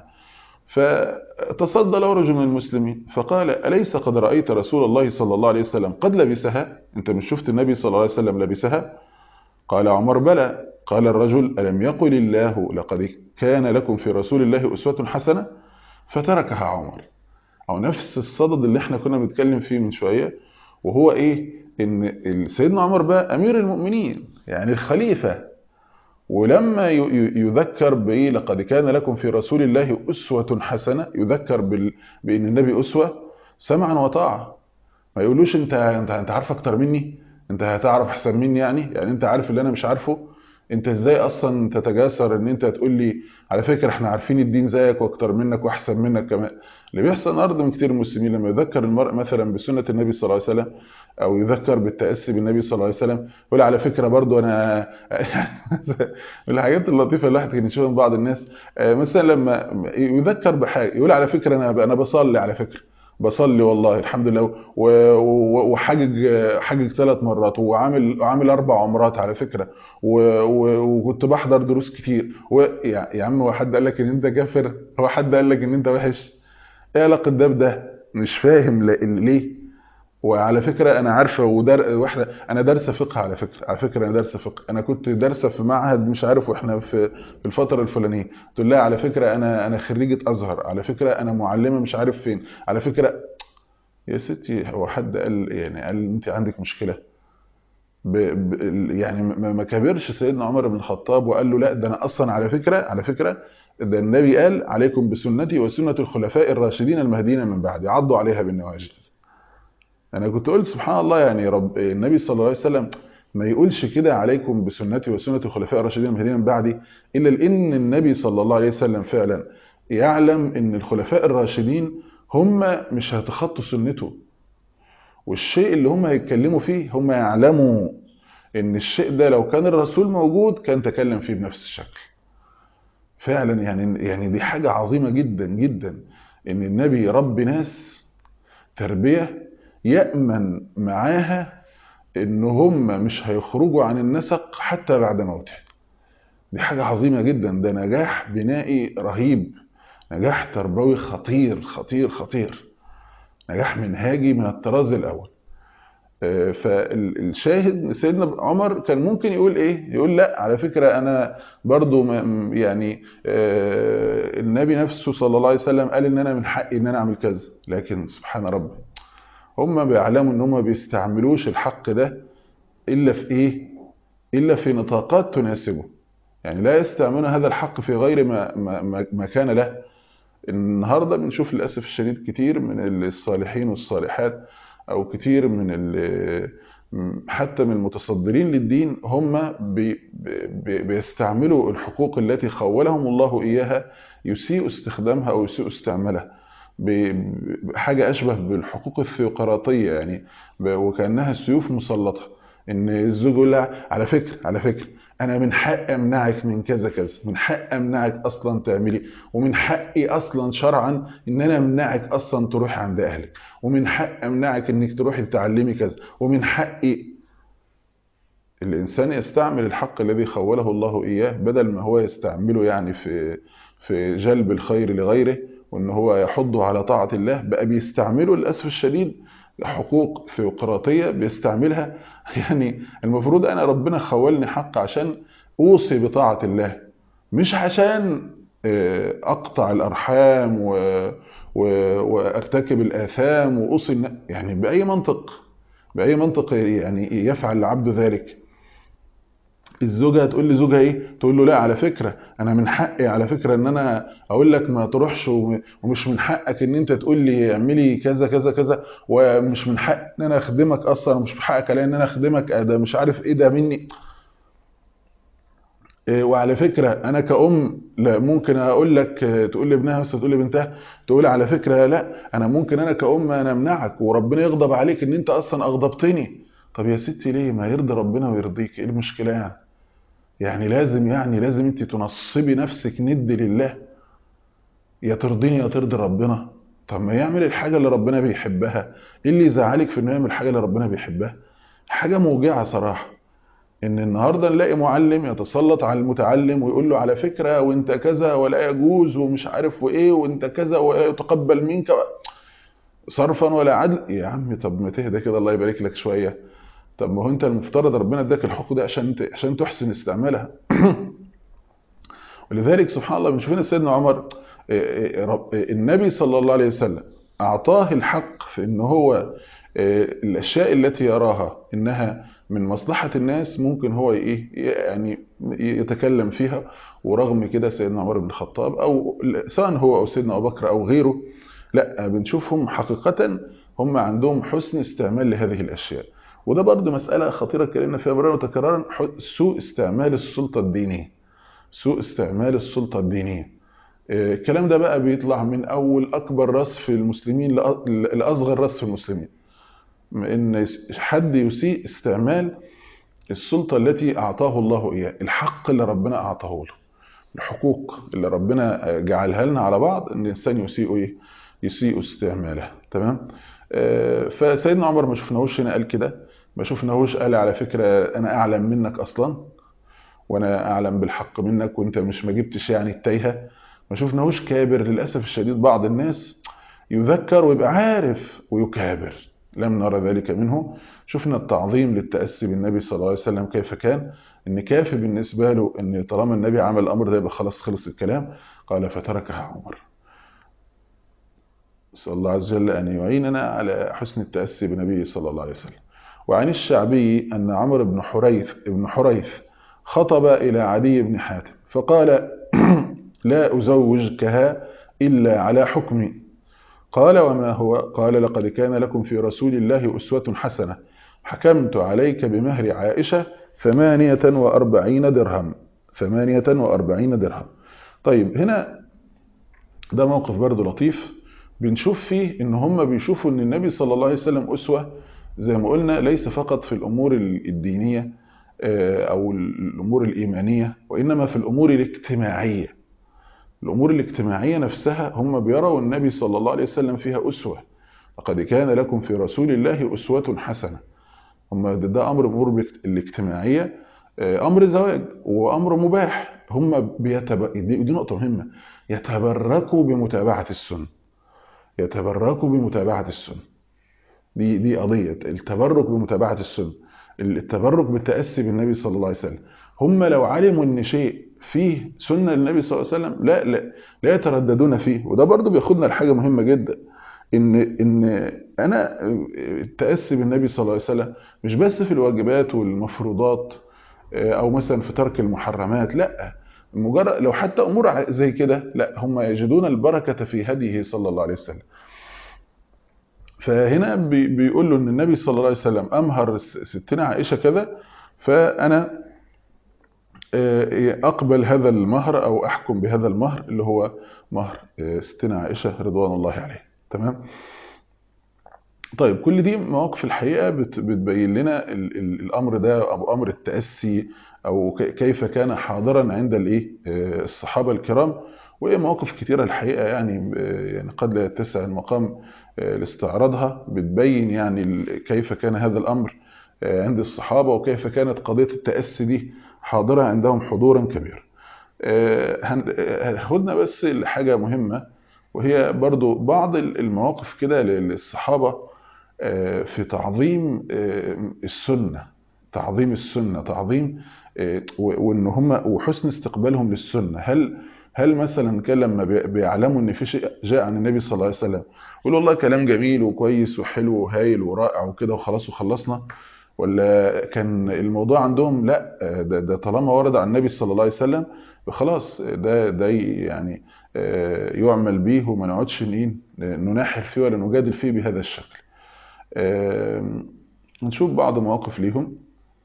فتصدى له رجل من المسلمين فقال أليس قد رأيت رسول الله صلى الله عليه وسلم قد لبسها أنت مش شفت النبي صلى الله عليه وسلم لبسها قال عمر بلى قال الرجل ألم يقل الله لقد كان لكم في رسول الله أسوة حسنة فتركها عمر أو نفس الصدد اللي احنا كنا بنتكلم فيه من شوية وهو إيه إن سيدنا عمر بقى أمير المؤمنين يعني الخليفة ولما يذكر بإيه لقد كان لكم في رسول الله أسوة حسنة يذكر بال... بأن النبي أسوة سمعا وطاعة ما يقولوش انت انت انت عارف اكتر مني انت هتعرف احسن مني يعني يعني انت عارف اللي انا مش عارفه انت ازاي اصلا تتجاسر ان انت تقول لي على فكره احنا عارفين الدين زيك واكتر منك واحسن منك كمان اللي بيحصل النهارده من كتير المسلمين لما يذكر المرء مثلا بسنه النبي صلى الله عليه وسلم او يذكر بالتاسي بالنبي صلى الله عليه وسلم يقول على فكره برضو انا من الحاجات اللطيفه اللي الواحد كان يشوفها من بعض الناس مثلا لما يذكر بحاجه يقول على فكره انا انا بصلي على فكره بصلي والله الحمد لله وحاجج حاجج ثلاث مرات وعامل عامل اربع عمرات على فكره وكنت بحضر دروس كتير يا عم هو حد قال لك ان انت كافر هو حد قال لك ان انت وحش ايه علاقه ده بده مش فاهم ليه وعلى فكره انا عارفه ودر واحده انا دارسه فقه على فكره على فكره انا دارسه فقه انا كنت دارسه في معهد مش عارف واحنا في في الفتره الفلانيه قلت لها على فكره انا انا خريجه ازهر على فكره انا معلمه مش عارف فين على فكره يا ستي هو حد قال يعني قال انت عندك مشكله ب ب يعني ما كبرش سيدنا عمر بن الخطاب وقال له لا ده انا اصلا على فكره على فكره ده النبي قال عليكم بسنتي وسنه الخلفاء الراشدين المهديين من بعدي عضوا عليها بالنواجذ انا كنت قلت سبحان الله يعني رب النبي صلى الله عليه وسلم ما يقولش كده عليكم بسنتي وسنه الخلفاء الراشدين المهديين من بعدي الا لان النبي صلى الله عليه وسلم فعلا يعلم ان الخلفاء الراشدين هم مش هيتخطوا سنته والشيء اللي هم هيتكلموا فيه هم يعلموا ان الشيء ده لو كان الرسول موجود كان تكلم فيه بنفس الشكل فعلا يعني يعني دي حاجه عظيمه جدا جدا ان النبي يربي ناس تربيه يأمن معاها ان هم مش هيخرجوا عن النسق حتى بعد موته دي حاجة عظيمة جدا ده نجاح بنائي رهيب نجاح تربوي خطير خطير خطير نجاح منهاجي من الطراز الأول فالشاهد سيدنا عمر كان ممكن يقول ايه يقول لا على فكرة انا برضو يعني النبي نفسه صلى الله عليه وسلم قال ان انا من حقي ان انا اعمل كذا لكن سبحان ربي هم بيعلموا ان هم ما بيستعملوش الحق ده الا في ايه الا في نطاقات تناسبه يعني لا يستعملون هذا الحق في غير ما, ما, ما كان له النهاردة بنشوف للأسف الشديد كتير من الصالحين والصالحات أو كتير من حتى من المتصدرين للدين هم بي بي بيستعملوا الحقوق التي خولهم الله إياها يسيء استخدامها أو يسيء استعمالها بحاجة أشبه بالحقوق الثيوقراطية يعني وكأنها سيوف مسلطة ان الزوج يقول لها على فكره على فكره انا من حق امنعك من كذا كذا من حق امنعك اصلا تعملي ومن حقي اصلا شرعا ان انا امنعك اصلا تروحي عند اهلك ومن حق امنعك انك تروحي تتعلمي كذا ومن حقي الانسان يستعمل الحق الذي خوله الله اياه بدل ما هو يستعمله يعني في في جلب الخير لغيره وان هو يحضه على طاعه الله بقى بيستعمله للاسف الشديد حقوق ثيوقراطيه بيستعملها يعني المفروض انا ربنا خولني حق عشان اوصي بطاعه الله مش عشان اقطع الارحام و... و... وارتكب الاثام واوصي يعني باي منطق باي منطق يعني يفعل العبد ذلك الزوجه هتقول لي زوجها ايه تقول له لا على فكره انا من حقي على فكره ان انا اقول لك ما تروحش ومش من حقك ان انت تقول لي اعملي كذا كذا كذا ومش من حق ان انا اخدمك اصلا ومش من حقك عليا ان انا اخدمك ده مش عارف ايه ده مني وعلى فكره انا كأم لا ممكن اقول لك تقول لابنها بس تقول لبنتها تقول على فكره لا انا ممكن انا كأم انا امنعك وربنا يغضب عليك ان انت اصلا اغضبتني طب يا ستي ليه ما يرضي ربنا ويرضيك ايه المشكله يعني يعني لازم يعني لازم انت تنصبي نفسك ند لله يا ترضيني يا ترضي ربنا طب ما يعمل الحاجة اللي ربنا بيحبها ايه اللي يزعلك في انه يعمل الحاجة اللي ربنا بيحبها حاجة موجعة صراحة ان النهاردة نلاقي معلم يتسلط على المتعلم ويقول له على فكرة وانت كذا ولا يجوز ومش عارف وايه وانت كذا ولا يتقبل منك صرفا ولا عدل يا عم طب ما تهدى كده الله يبارك لك شوية طب ما هو انت المفترض ربنا اداك الحقوق دي عشان عشان تحسن استعمالها ولذلك سبحان الله بنشوف هنا سيدنا عمر النبي صلى الله عليه وسلم اعطاه الحق في ان هو الاشياء التي يراها انها من مصلحة الناس ممكن هو ايه يعني يتكلم فيها ورغم كده سيدنا عمر بن الخطاب او سواء هو او سيدنا ابو بكر او غيره لا بنشوفهم حقيقة هم عندهم حسن استعمال لهذه الاشياء وده برضه مسألة خطيرة اتكلمنا فيها مرارا وتكرارا سوء استعمال السلطة الدينية سوء استعمال السلطة الدينية الكلام ده بقى بيطلع من أول أكبر راس في المسلمين لأصغر راس في المسلمين إن حد يسيء استعمال السلطة التي أعطاه الله إياه الحق اللي ربنا أعطاه له الحقوق اللي ربنا جعلها لنا على بعض إن الإنسان يسيء إيه يسيء استعمالها تمام فسيدنا عمر ما شفناهوش هنا قال كده ما شفناهوش قال على فكرة أنا أعلم منك أصلا وأنا أعلم بالحق منك وأنت مش ما جبتش يعني التايهة ما شفناهوش كابر للأسف الشديد بعض الناس يذكر ويبقى عارف ويكابر لم نرى ذلك منه شفنا التعظيم للتأسي بالنبي صلى الله عليه وسلم كيف كان ان كافي بالنسبة له ان طالما النبي عمل الأمر ده يبقى خلاص خلص الكلام قال فتركها عمر نسأل الله عز وجل أن يعيننا على حسن التأسي بنبيه صلى الله عليه وسلم وعن الشعبي أن عمرو بن حريث ابن حريث خطب إلى عدي بن حاتم فقال لا أزوجكها إلا على حكمي قال وما هو قال لقد كان لكم في رسول الله أسوة حسنة حكمت عليك بمهر عائشة ثمانية وأربعين درهم ثمانية وأربعين درهم طيب هنا ده موقف برضه لطيف بنشوف فيه ان هم بيشوفوا ان النبي صلى الله عليه وسلم أسوة زي ما قلنا ليس فقط في الأمور الدينية أو الأمور الإيمانية وإنما في الأمور الاجتماعية الأمور الاجتماعية نفسها هم بيروا النبي صلى الله عليه وسلم فيها أسوة لقد كان لكم في رسول الله أسوة حسنة هم ده, ده أمر الأمور الاجتماعية أمر زواج وأمر مباح هم بيتب... دي نقطة مهمة يتبركوا بمتابعة السنة يتبركوا بمتابعة السنة دي دي قضية التبرك بمتابعة السنة التبرك بالتأسي بالنبي صلى الله عليه وسلم هم لو علموا ان شيء فيه سنة للنبي صلى الله عليه وسلم لا لا لا يترددون فيه وده برضو بياخدنا لحاجة مهمة جدا ان ان انا التأسي بالنبي صلى الله عليه وسلم مش بس في الواجبات والمفروضات او مثلا في ترك المحرمات لا مجرد لو حتى امور زي كده لا هم يجدون البركة في هديه صلى الله عليه وسلم فهنا بيقول له ان النبي صلى الله عليه وسلم امهر ستنا عائشة كذا فانا اقبل هذا المهر او احكم بهذا المهر اللي هو مهر ستنا عائشة رضوان الله عليه تمام طيب كل دي مواقف الحقيقة بت- بتبين لنا ال- ال- الأمر ده أو أمر التأسي أو ك- كيف كان حاضرا عند الإيه آه، الصحابة الكرام وهي مواقف كتيرة الحقيقة يعني آه، يعني قد لا يتسع المقام آه، لاستعراضها بتبين يعني ال- كيف كان هذا الأمر آه، عند الصحابة وكيف كانت قضية التأسي دي حاضرة عندهم حضورا كبيرا آه، هن- آه، هاخدنا بس لحاجة مهمة وهي برضو بعض ال- المواقف كده للصحابة آه، في تعظيم آه، السنة تعظيم السنة تعظيم آه، و- وان هم وحسن استقبالهم للسنة هل هل مثلا كان لما بي- بيعلموا ان في شيء جاء عن النبي صلى الله عليه وسلم يقولوا والله كلام جميل وكويس وحلو وهايل ورائع وكده وخلاص وخلصنا ولا كان الموضوع عندهم لا آه، ده, ده طالما ورد عن النبي صلى الله عليه وسلم خلاص ده ده يعني آه، يعمل به وما نقعدش ن- نناحر فيه ولا نجادل فيه بهذا الشكل آم، نشوف بعض مواقف ليهم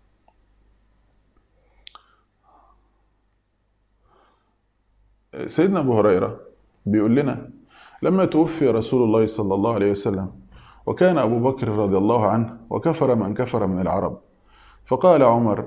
سيدنا أبو هريرة بيقول لنا لما توفي رسول الله صلى الله عليه وسلم وكان أبو بكر رضي الله عنه وكفر من كفر من العرب فقال عمر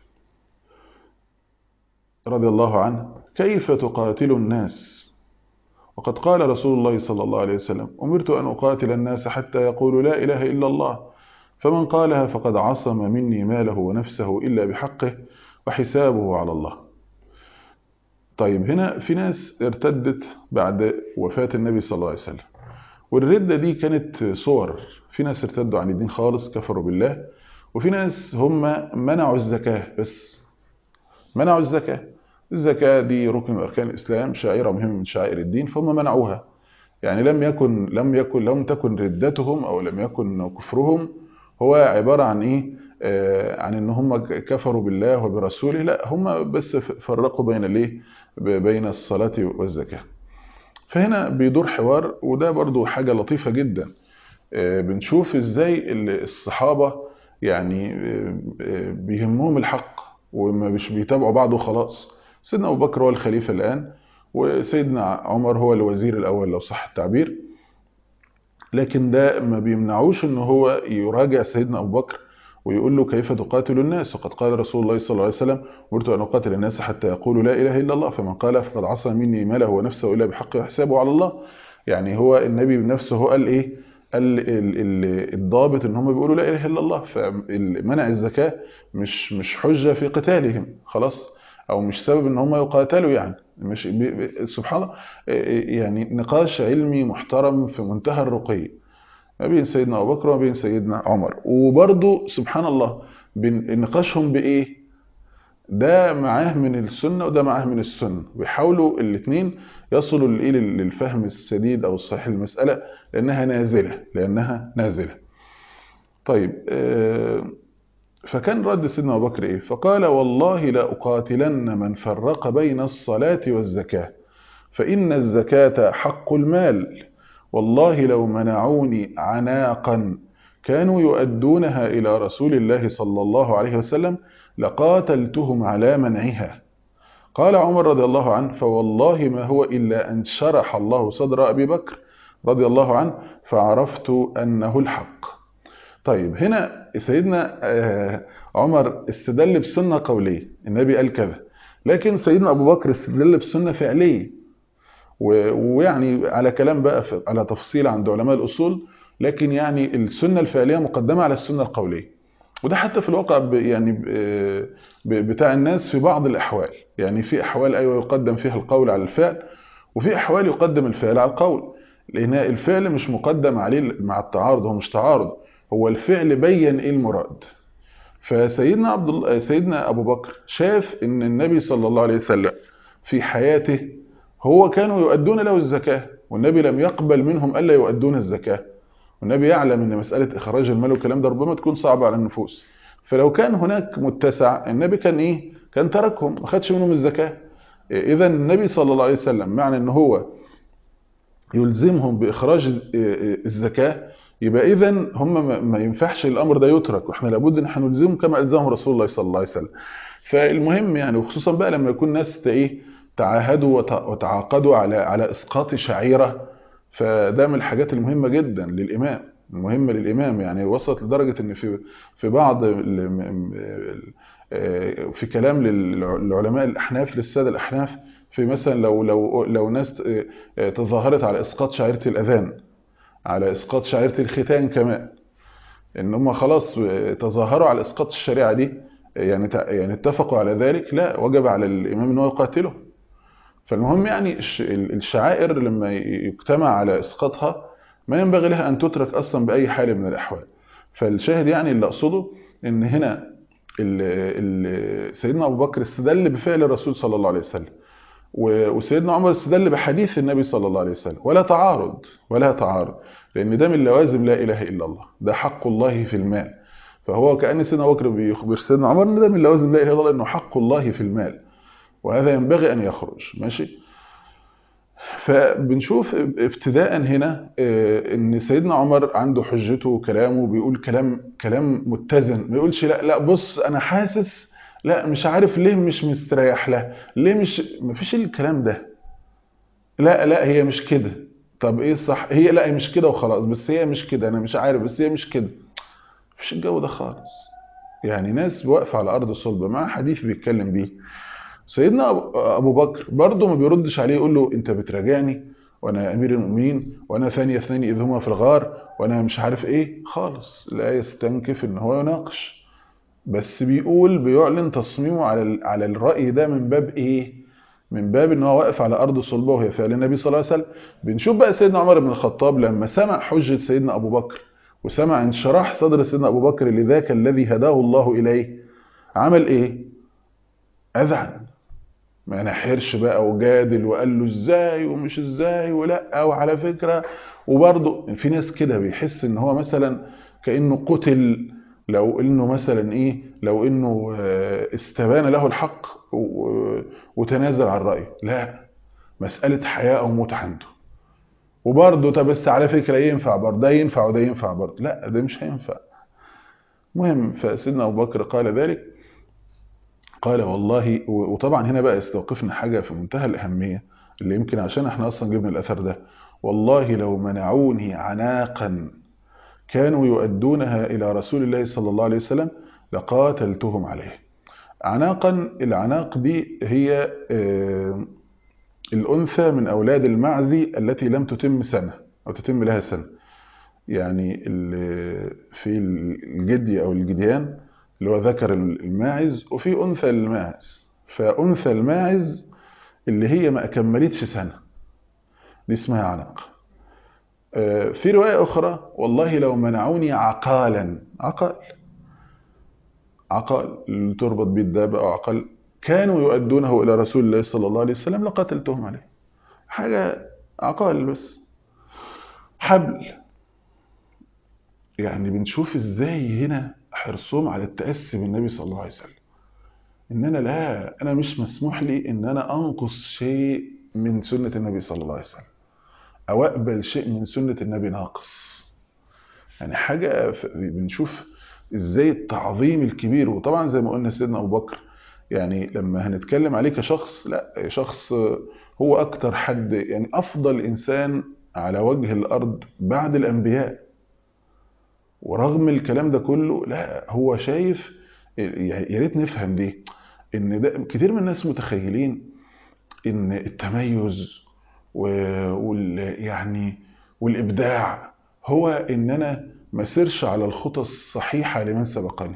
رضي الله عنه كيف تقاتل الناس وقد قال رسول الله صلى الله عليه وسلم أمرت أن أقاتل الناس حتى يقولوا لا إله إلا الله فمن قالها فقد عصم مني ماله ونفسه إلا بحقه وحسابه على الله طيب هنا في ناس ارتدت بعد وفاة النبي صلى الله عليه وسلم والردة دي كانت صور في ناس ارتدوا عن الدين خالص كفروا بالله وفي ناس هم منعوا الزكاة بس منعوا الزكاة الزكاة دي ركن من أركان الإسلام شعيرة مهمة من شعائر الدين فهم منعوها يعني لم يكن لم يكن لم تكن ردتهم أو لم يكن كفرهم هو عبارة عن إيه آه عن إن هم كفروا بالله وبرسوله لا هم بس فرقوا بين الإيه بين الصلاة والزكاة فهنا بيدور حوار وده برضو حاجة لطيفة جدا آه بنشوف إزاي الصحابة يعني آه بيهمهم الحق وما مش بيتابعوا بعض وخلاص سيدنا أبو بكر هو الخليفة الآن وسيدنا عمر هو الوزير الأول لو صح التعبير لكن ده ما بيمنعوش ان هو يراجع سيدنا أبو بكر ويقول له كيف تقاتل الناس وقد قال رسول الله صلى الله عليه وسلم أمرت أن أقاتل الناس حتى يقولوا لا إله إلا الله فمن قال فقد عصى مني ماله ونفسه إلا بحق حسابه على الله يعني هو النبي بنفسه هو قال إيه قال الضابط ان هم بيقولوا لا اله الا الله فمنع الزكاه مش مش حجه في قتالهم خلاص او مش سبب ان هم يقاتلوا يعني مش سبحان الله يعني نقاش علمي محترم في منتهى الرقي ما بين سيدنا ابو بكر وما بين سيدنا عمر وبرضه سبحان الله نقاشهم بايه ده معاه من السنه وده معاه من السنه بيحاولوا الاثنين يصلوا للفهم السديد او الصحيح للمساله لانها نازله لانها نازله طيب فكان رد سيدنا ابو بكر ايه فقال والله لاقاتلن من فرق بين الصلاه والزكاه فان الزكاه حق المال والله لو منعوني عناقا كانوا يؤدونها الى رسول الله صلى الله عليه وسلم لقاتلتهم على منعها قال عمر رضي الله عنه فوالله ما هو الا ان شرح الله صدر ابي بكر رضي الله عنه فعرفت انه الحق طيب هنا سيدنا عمر استدل بسنة قولية النبي قال كذا لكن سيدنا أبو بكر استدل بسنة فعلية ويعني على كلام بقى على تفصيل عند علماء الأصول لكن يعني السنة الفعلية مقدمة على السنة القولية وده حتى في الواقع يعني بتاع الناس في بعض الأحوال يعني في أحوال أيوة يقدم فيها القول على الفعل وفي أحوال يقدم الفعل على القول لأن الفعل مش مقدم عليه مع التعارض هو مش تعارض هو الفعل بين ايه المراد فسيدنا عبد الله سيدنا ابو بكر شاف ان النبي صلى الله عليه وسلم في حياته هو كانوا يؤدون له الزكاه والنبي لم يقبل منهم الا يؤدون الزكاه والنبي يعلم ان مساله اخراج المال والكلام ده ربما تكون صعبه على النفوس فلو كان هناك متسع النبي كان ايه كان تركهم ما خدش منهم الزكاه اذا النبي صلى الله عليه وسلم معنى ان هو يلزمهم باخراج الزكاه يبقى اذا هم ما ينفعش الامر ده يترك واحنا لابد ان احنا نلزمهم كما الزمهم رسول الله صلى الله عليه وسلم فالمهم يعني وخصوصا بقى لما يكون ناس ايه تعاهدوا وتعاقدوا على على اسقاط شعيره فده من الحاجات المهمه جدا للامام مهمة للإمام يعني وصلت لدرجة إن في في بعض ال- م- م- آه، في كلام للعلماء الأحناف للسادة الأحناف في مثلا لو لو لو ناس آه، آه، تظاهرت على إسقاط شعيرة الأذان على إسقاط شعيرة الختان كمان ان هم خلاص تظاهروا على اسقاط الشريعه دي يعني تع- يعني اتفقوا على ذلك لا وجب على الامام ان هو يقاتله فالمهم يعني الش- الشعائر لما ي- يجتمع على اسقاطها ما ينبغي لها ان تترك اصلا باي حال من الاحوال فالشاهد يعني اللي اقصده ان هنا ال- ال- سيدنا ابو بكر استدل بفعل الرسول صلى الله عليه وسلم و- وسيدنا عمر استدل بحديث النبي صلى الله عليه وسلم ولا تعارض ولا تعارض لان ده من لوازم لا اله الا الله ده حق الله في المال فهو كان سيدنا ابو بكر بيخبر سيدنا عمر ان ده من لوازم لا اله الا الله انه حق الله في المال وهذا ينبغي ان يخرج ماشي فبنشوف ابتداء هنا آه، ان سيدنا عمر عنده حجته وكلامه بيقول كلام كلام متزن ما يقولش لا لا بص انا حاسس لا مش عارف ليه مش مستريح لها ليه مش مفيش الكلام ده لا لا هي مش كده طب ايه الصح هي لا هي مش كده وخلاص بس هي مش كده انا مش عارف بس هي مش كده مفيش الجو ده خالص يعني ناس واقفه على ارض صلبه مع حديث بيتكلم بيه سيدنا أبو- ابو بكر برضه ما بيردش عليه يقول له انت بتراجعني وانا امير المؤمنين وانا ثاني اثنين اذ هما في الغار وانا مش عارف ايه خالص لا يستنكف ان هو يناقش بس بيقول بيعلن تصميمه على ال- على الراي ده من باب ايه من باب ان هو واقف على ارض صلبه وهي فعل النبي صلى الله عليه وسلم بنشوف بقى سيدنا عمر بن الخطاب لما سمع حجه سيدنا ابو بكر وسمع انشراح صدر سيدنا ابو بكر لذاك الذي هداه الله اليه عمل ايه اذعن ما نحرش بقى وجادل وقال له ازاي ومش ازاي ولا وعلى فكره وبرضه في ناس كده بيحس ان هو مثلا كانه قتل لو انه مثلا ايه لو انه آه، استبان له الحق و- وتنازل عن رايه لا مساله حياه او موت عنده وبرضه طب بس على فكره ينفع برضه ده ينفع وده ينفع برضه لا ده مش هينفع مهم فسيدنا ابو بكر قال ذلك قال والله و- وطبعا هنا بقى يستوقفنا حاجة في منتهى الأهمية اللي يمكن عشان احنا أصلا جبنا الأثر ده والله لو منعوني عناقا كانوا يؤدونها إلى رسول الله صلى الله عليه وسلم لقاتلتهم عليه عناقا العناق دي هي آه، الأنثى من أولاد المعزي التي لم تتم سنة أو تتم لها سنة يعني ال- في الجدي أو الجديان اللي هو ذكر الماعز وفي أنثى الماعز فأنثى الماعز اللي هي ما كملتش سنة دي اسمها عنق آه، في رواية أخرى والله لو منعوني عقالا عقال عقال اللي تربط بيه الدابة أو عقال كانوا يؤدونه إلى رسول الله صلى الله عليه وسلم لقتلتهم عليه حاجة عقال بس حبل يعني بنشوف ازاي هنا حرصهم على التأسي بالنبي صلى الله عليه وسلم ان انا لا انا مش مسموح لي ان انا انقص شيء من سنة النبي صلى الله عليه وسلم او اقبل شيء من سنة النبي ناقص يعني حاجة ف- بنشوف ازاي التعظيم الكبير وطبعا زي ما قلنا سيدنا ابو بكر يعني لما هنتكلم عليه كشخص لا شخص هو اكتر حد يعني افضل انسان على وجه الارض بعد الانبياء ورغم الكلام ده كله لا هو شايف يا ريت نفهم دي ان ده كتير من الناس متخيلين ان التميز و- وال يعني والابداع هو ان انا ما سيرش على الخطى الصحيحه لمن سبقني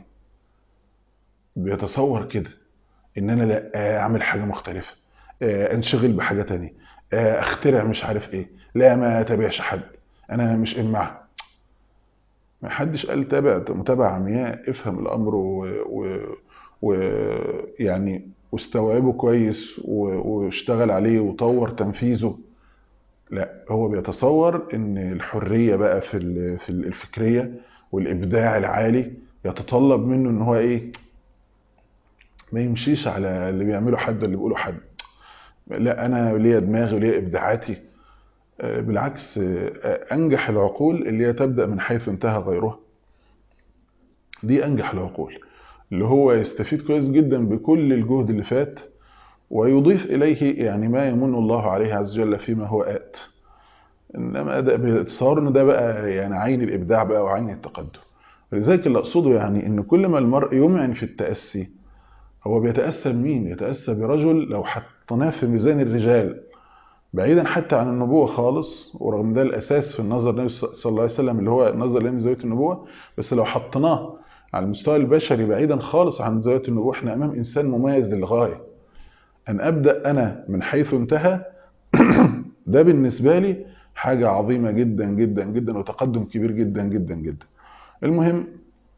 بيتصور كده ان انا لا اعمل حاجه مختلفه آه، انشغل بحاجه تانية آه، اخترع مش عارف ايه لا ما اتابعش حد انا مش امع ما حدش قال تابع متابعة عمياء افهم الامر ويعني و... و... يعني واستوعبه كويس و... واشتغل عليه وطور تنفيذه لا هو بيتصور ان الحرية بقى في ال- في الفكرية والابداع العالي يتطلب منه ان هو ايه ما يمشيش على اللي بيعمله حد اللي بيقوله حد لا انا ليا دماغي وليا ابداعاتي آه، بالعكس آه، انجح العقول اللي هي تبدا من حيث انتهى غيرها دي انجح العقول اللي هو يستفيد كويس جدا بكل الجهد اللي فات ويضيف اليه يعني ما يمن الله عليه عز وجل فيما هو ات انما ده بيتصور ان ده بقى يعني عين الابداع بقى وعين التقدم لذلك اللي اقصده يعني ان كل ما المرء يمعن في التاسي هو بيتاسى بمين يتاسى برجل لو حطيناه في ميزان الرجال بعيدا حتى عن النبوة خالص ورغم ده الأساس في النظر النبي صلى الله عليه وسلم اللي هو النظر لأن زاوية النبوة بس لو حطيناه على المستوى البشري بعيدا خالص عن زاوية النبوة احنا أمام إنسان مميز للغاية أن أبدأ أنا من حيث انتهى ده بالنسبة لي حاجة عظيمة جدا جدا جدا وتقدم كبير جدا جدا جدا المهم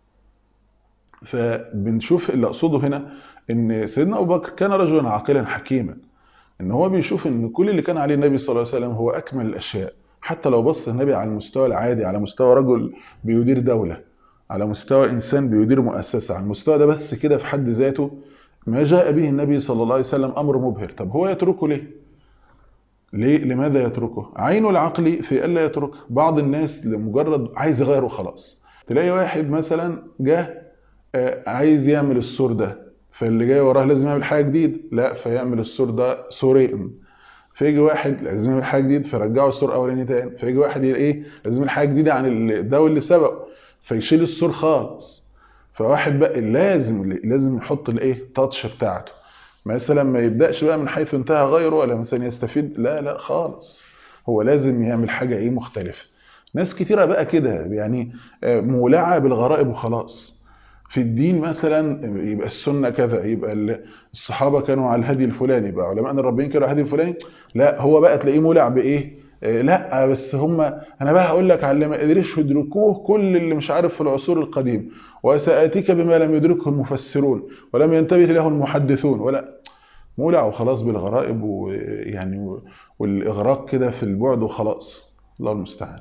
فبنشوف اللي أقصده هنا ان سيدنا ابو بكر كان رجلا عاقلا حكيما ان هو بيشوف ان كل اللي كان عليه النبي صلى الله عليه وسلم هو اكمل الاشياء حتى لو بص النبي على المستوى العادي على مستوى رجل بيدير دولة على مستوى انسان بيدير مؤسسة على المستوى ده بس كده في حد ذاته ما جاء به النبي صلى الله عليه وسلم امر مبهر طب هو يتركه ليه ليه لماذا يتركه عين العقل في الا يتركه بعض الناس لمجرد عايز يغيره خلاص تلاقي واحد مثلا جه عايز يعمل السور ده فاللي جاي وراه لازم يعمل حاجه جديد لا فيعمل السور ده سورين فيجي واحد لازم يعمل حاجه جديد فيرجعه السور اولاني تاني فيجي واحد ايه لازم يعمل حاجه جديده عن الدواء اللي سبقه فيشيل السور خالص فواحد بقى لازم لازم يحط الايه التاتش بتاعته مثلا ما يبداش بقى من حيث انتهى غيره ولا مثلا يستفيد لا لا خالص هو لازم يعمل حاجه ايه مختلفه ناس كتيره بقى كده يعني مولعه بالغرائب وخلاص في الدين مثلا يبقى السنة كذا يبقى الصحابة كانوا على الهدي الفلاني بقى علماء الربين كانوا على الهدي الفلاني لا هو بقى تلاقيه مولع بإيه لا بس هم انا بقى هقول لك على اللي ما قدرش يدركوه كل اللي مش عارف في العصور القديمه وسآتيك بما لم يدركه المفسرون ولم ينتبه له المحدثون ولا مولع وخلاص بالغرائب ويعني والاغراق كده في البعد وخلاص الله المستعان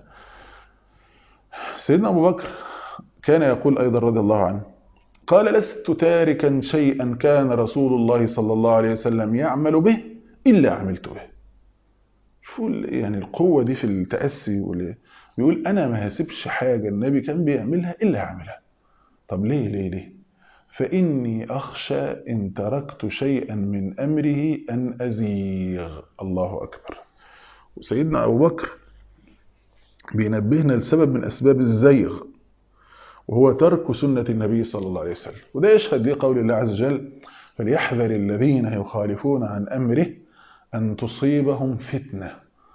سيدنا ابو بكر كان يقول ايضا رضي الله عنه قال لست تاركا شيئا كان رسول الله صلى الله عليه وسلم يعمل به إلا عملت به شو يعني القوة دي في التأسي بيقول أنا ما هسيبش حاجة النبي كان بيعملها إلا هعملها طب ليه ليه ليه فإني أخشى إن تركت شيئا من أمره أن أزيغ الله أكبر وسيدنا أبو بكر بينبهنا لسبب من أسباب الزيغ وهو ترك سنة النبي صلى الله عليه وسلم وده يشهد ليه قول الله عز وجل فليحذر الذين يخالفون عن أمره أن تصيبهم فتنة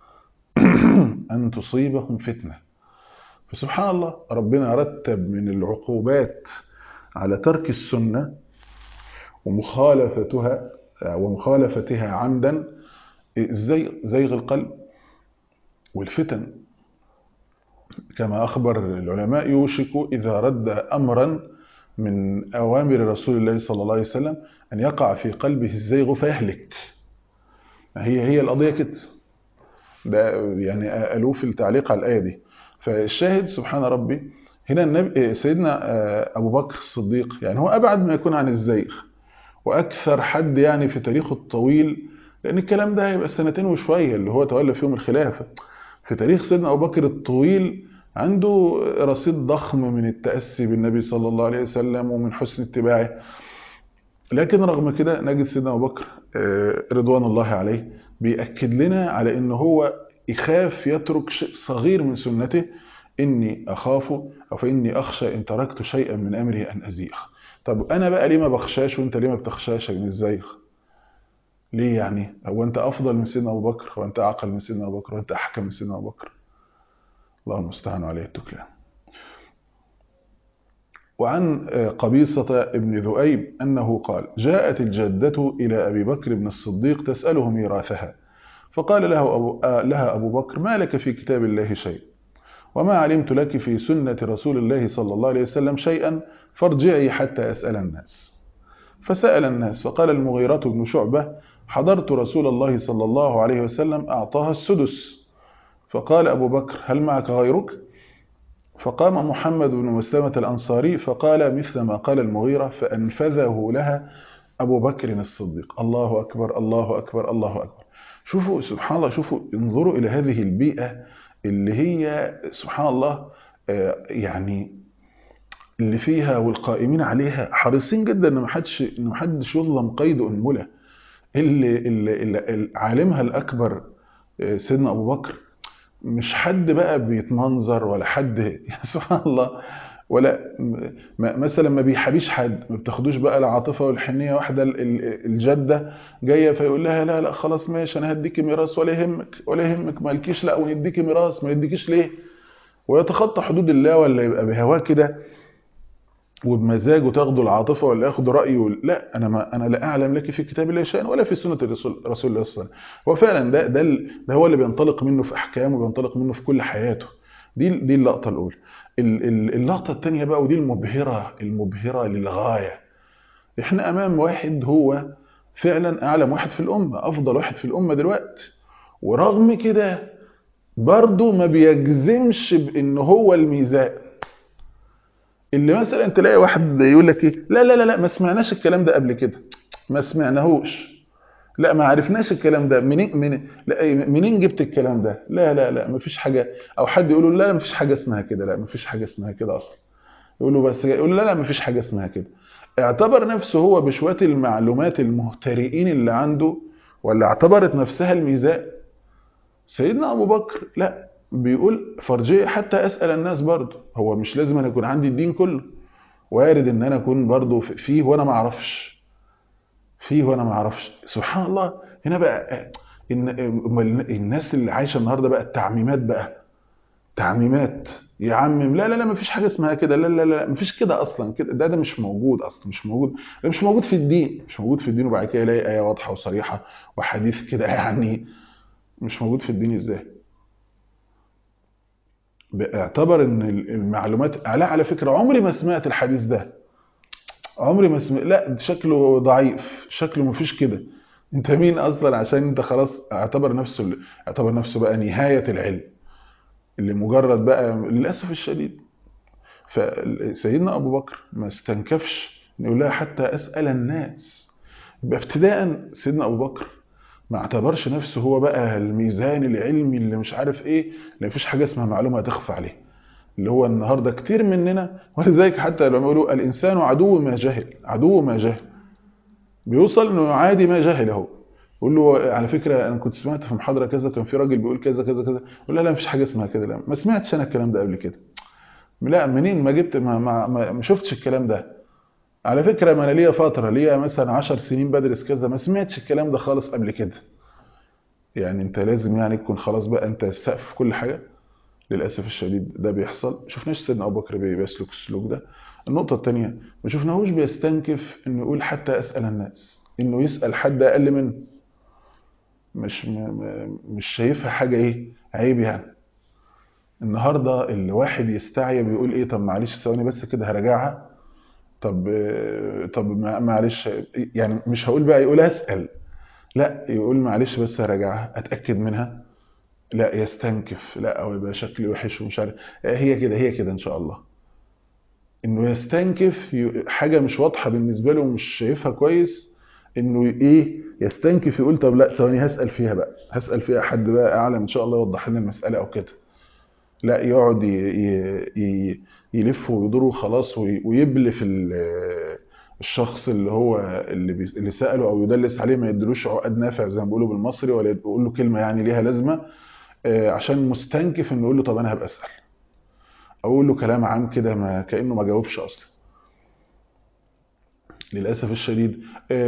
أن تصيبهم فتنة فسبحان الله ربنا رتب من العقوبات على ترك السنة ومخالفتها ومخالفتها عمدا زي زيغ القلب والفتن كما أخبر العلماء يوشك إذا رد أمرا من أوامر رسول الله صلى الله عليه وسلم أن يقع في قلبه الزيغ فيهلك هي هي القضية كده ده يعني قالوه في التعليق على الآية دي فالشاهد سبحان ربي هنا النبي سيدنا أبو بكر الصديق يعني هو أبعد ما يكون عن الزيغ وأكثر حد يعني في تاريخه الطويل لأن الكلام ده هيبقى سنتين وشوية اللي هو تولى فيهم الخلافة في تاريخ سيدنا أبو بكر الطويل عنده رصيد ضخم من التأسي بالنبي صلى الله عليه وسلم ومن حسن اتباعه لكن رغم كده نجد سيدنا أبو بكر رضوان الله عليه بيأكد لنا على أنه هو يخاف يترك شيء صغير من سنته إني أخاف أو فإني أخشى إن تركت شيئا من أمره أن أزيغ طب أنا بقى ليه ما بخشاش وأنت ليه ما بتخشاش من الزيغ ليه يعني هو أنت أفضل من سيدنا أبو بكر هو أنت أعقل من سيدنا أبو بكر وأنت أحكم من سيدنا أبو بكر الله المستعان عليه التكلان وعن قبيصة ابن ذؤيب أنه قال جاءت الجدة إلى أبي بكر بن الصديق تسأله ميراثها فقال له أبو لها أبو بكر ما لك في كتاب الله شيء وما علمت لك في سنة رسول الله صلى الله عليه وسلم شيئا فارجعي حتى أسأل الناس فسأل الناس فقال المغيرة بن شعبة حضرت رسول الله صلى الله عليه وسلم أعطاها السدس فقال أبو بكر هل معك غيرك؟ فقام محمد بن مسلمة الأنصاري فقال مثل ما قال المغيرة فأنفذه لها أبو بكر الصديق الله أكبر الله أكبر الله أكبر شوفوا سبحان الله شوفوا انظروا إلى هذه البيئة اللي هي سبحان الله يعني اللي فيها والقائمين عليها حريصين جدا ان محدش ان محدش يظلم قيد انمله اللي, اللي, اللي عالمها الاكبر سيدنا ابو بكر مش حد بقى بيتمنظر ولا حد يا سبحان الله ولا م- م- مثلا ما بيحابيش حد ما بتاخدوش بقى العاطفه والحنيه واحده ال- ال- الجده جايه فيقول لها لا لا خلاص ماشي انا هديكي ميراث ولا يهمك ولا يهمك مالكيش لا ونديكي ميراث ما يديكيش ليه ويتخطى حدود الله ولا يبقى بهواه كده وبمزاجه تاخده العاطفه ولا ياخده رايه ولا- لا انا ما انا لا اعلم لك في كتاب الله شيئا ولا في سنه الرسول رسول الله صلى الله عليه وسلم هو فعلا ده ده ال- ده هو اللي بينطلق منه في احكامه وبينطلق منه في كل حياته دي دي اللقطه الاولى ال- ال- اللقطه الثانيه بقى ودي المبهره المبهره للغايه احنا امام واحد هو فعلا اعلم واحد في الامه افضل واحد في الامه دلوقتي ورغم كده برضه ما بيجزمش بان هو الميزان اللي مثلا تلاقي واحد يقول لك ايه لا لا لا لا ما سمعناش الكلام ده قبل كده ما سمعناهوش لا ما عرفناش الكلام ده منين من لا إيه، منين جبت الكلام ده لا لا لا ما فيش حاجه او حد يقول له لا ما فيش حاجه اسمها كده لا ما فيش حاجه اسمها كده اصلا يقول له بس يقول له لا لا ما فيش حاجه اسمها كده اعتبر نفسه هو بشويه المعلومات المهترئين اللي عنده ولا اعتبرت نفسها الميزان سيدنا ابو بكر لا بيقول فرجيه حتى اسال الناس برضه هو مش لازم أن يكون عندي الدين كله وارد ان انا اكون برضه فيه وانا ما اعرفش فيه وانا ما اعرفش سبحان الله هنا بقى إن أمال الناس اللي عايشه النهارده بقى التعميمات بقى تعميمات يعمم لا لا لا مفيش حاجه اسمها كده لا لا لا مفيش كده اصلا كده ده ده مش موجود اصلا مش موجود ده مش موجود في الدين مش موجود في الدين وبعد كده يلاقي ايه واضحه وصريحه وحديث كده يعني مش موجود في الدين ازاي اعتبر ان المعلومات لا على فكره عمري ما سمعت الحديث ده عمري ما سمعت لا ده شكله ضعيف شكله مفيش كده انت مين اصلا عشان انت خلاص اعتبر نفسه اعتبر نفسه بقى نهايه العلم اللي مجرد بقى للاسف الشديد فسيدنا ابو بكر ما استنكفش ان يقول لها حتى اسال الناس يبقى ابتداء سيدنا ابو بكر ما اعتبرش نفسه هو بقى الميزان العلمي اللي مش عارف ايه لا مفيش حاجه اسمها معلومه هتخفى عليه اللي هو النهارده كتير مننا ولذلك حتى لما يقولوا الانسان عدو ما جهل عدو ما جهل بيوصل انه يعادي ما جهل اهو يقول له على فكره انا كنت سمعت في محاضره كذا كان في راجل بيقول كذا كذا كذا يقول لا لا مفيش حاجه اسمها كده لا ما سمعتش انا الكلام ده قبل كده لا منين ما جبت ما, ما, ما, ما شفتش الكلام ده على فكره ما انا ليا فتره ليا مثلا 10 سنين بدرس كذا ما سمعتش الكلام ده خالص قبل كده يعني انت لازم يعني تكون خلاص بقى انت السقف في كل حاجه للاسف الشديد ده بيحصل ما شفناش سيدنا ابو بكر بيسلك السلوك ده النقطه الثانيه ما شفناهوش بيستنكف انه يقول حتى اسال الناس انه يسال حد اقل منه مش م... مش شايفها حاجه ايه عيب يعني النهارده الواحد يستعيب يقول ايه طب معلش ثواني بس كده هراجعها طب طب معلش يعني مش هقول بقى يقول اسال لا يقول معلش بس هراجعها اتاكد منها لا يستنكف لا او يبقى شكلي وحش ومش عارف هي كده هي كده ان شاء الله انه يستنكف حاجه مش واضحه بالنسبه له ومش شايفها كويس انه ايه يستنكف يقول طب لا ثواني هسال فيها بقى هسال فيها حد بقى اعلم ان شاء الله يوضح لنا المساله او كده لا يقعد يلف ويدور خلاص ويبلف الشخص اللي هو اللي, بي... اللي ساله او يدلس عليه ما يدلوش عقد نافع زي ما بيقولوا بالمصري ولا يقول له كلمه يعني ليها لازمه عشان مستنكف انه يقول له طب انا هبقى اسال اقول له كلام عام كده ما كانه ما جاوبش اصلا للاسف الشديد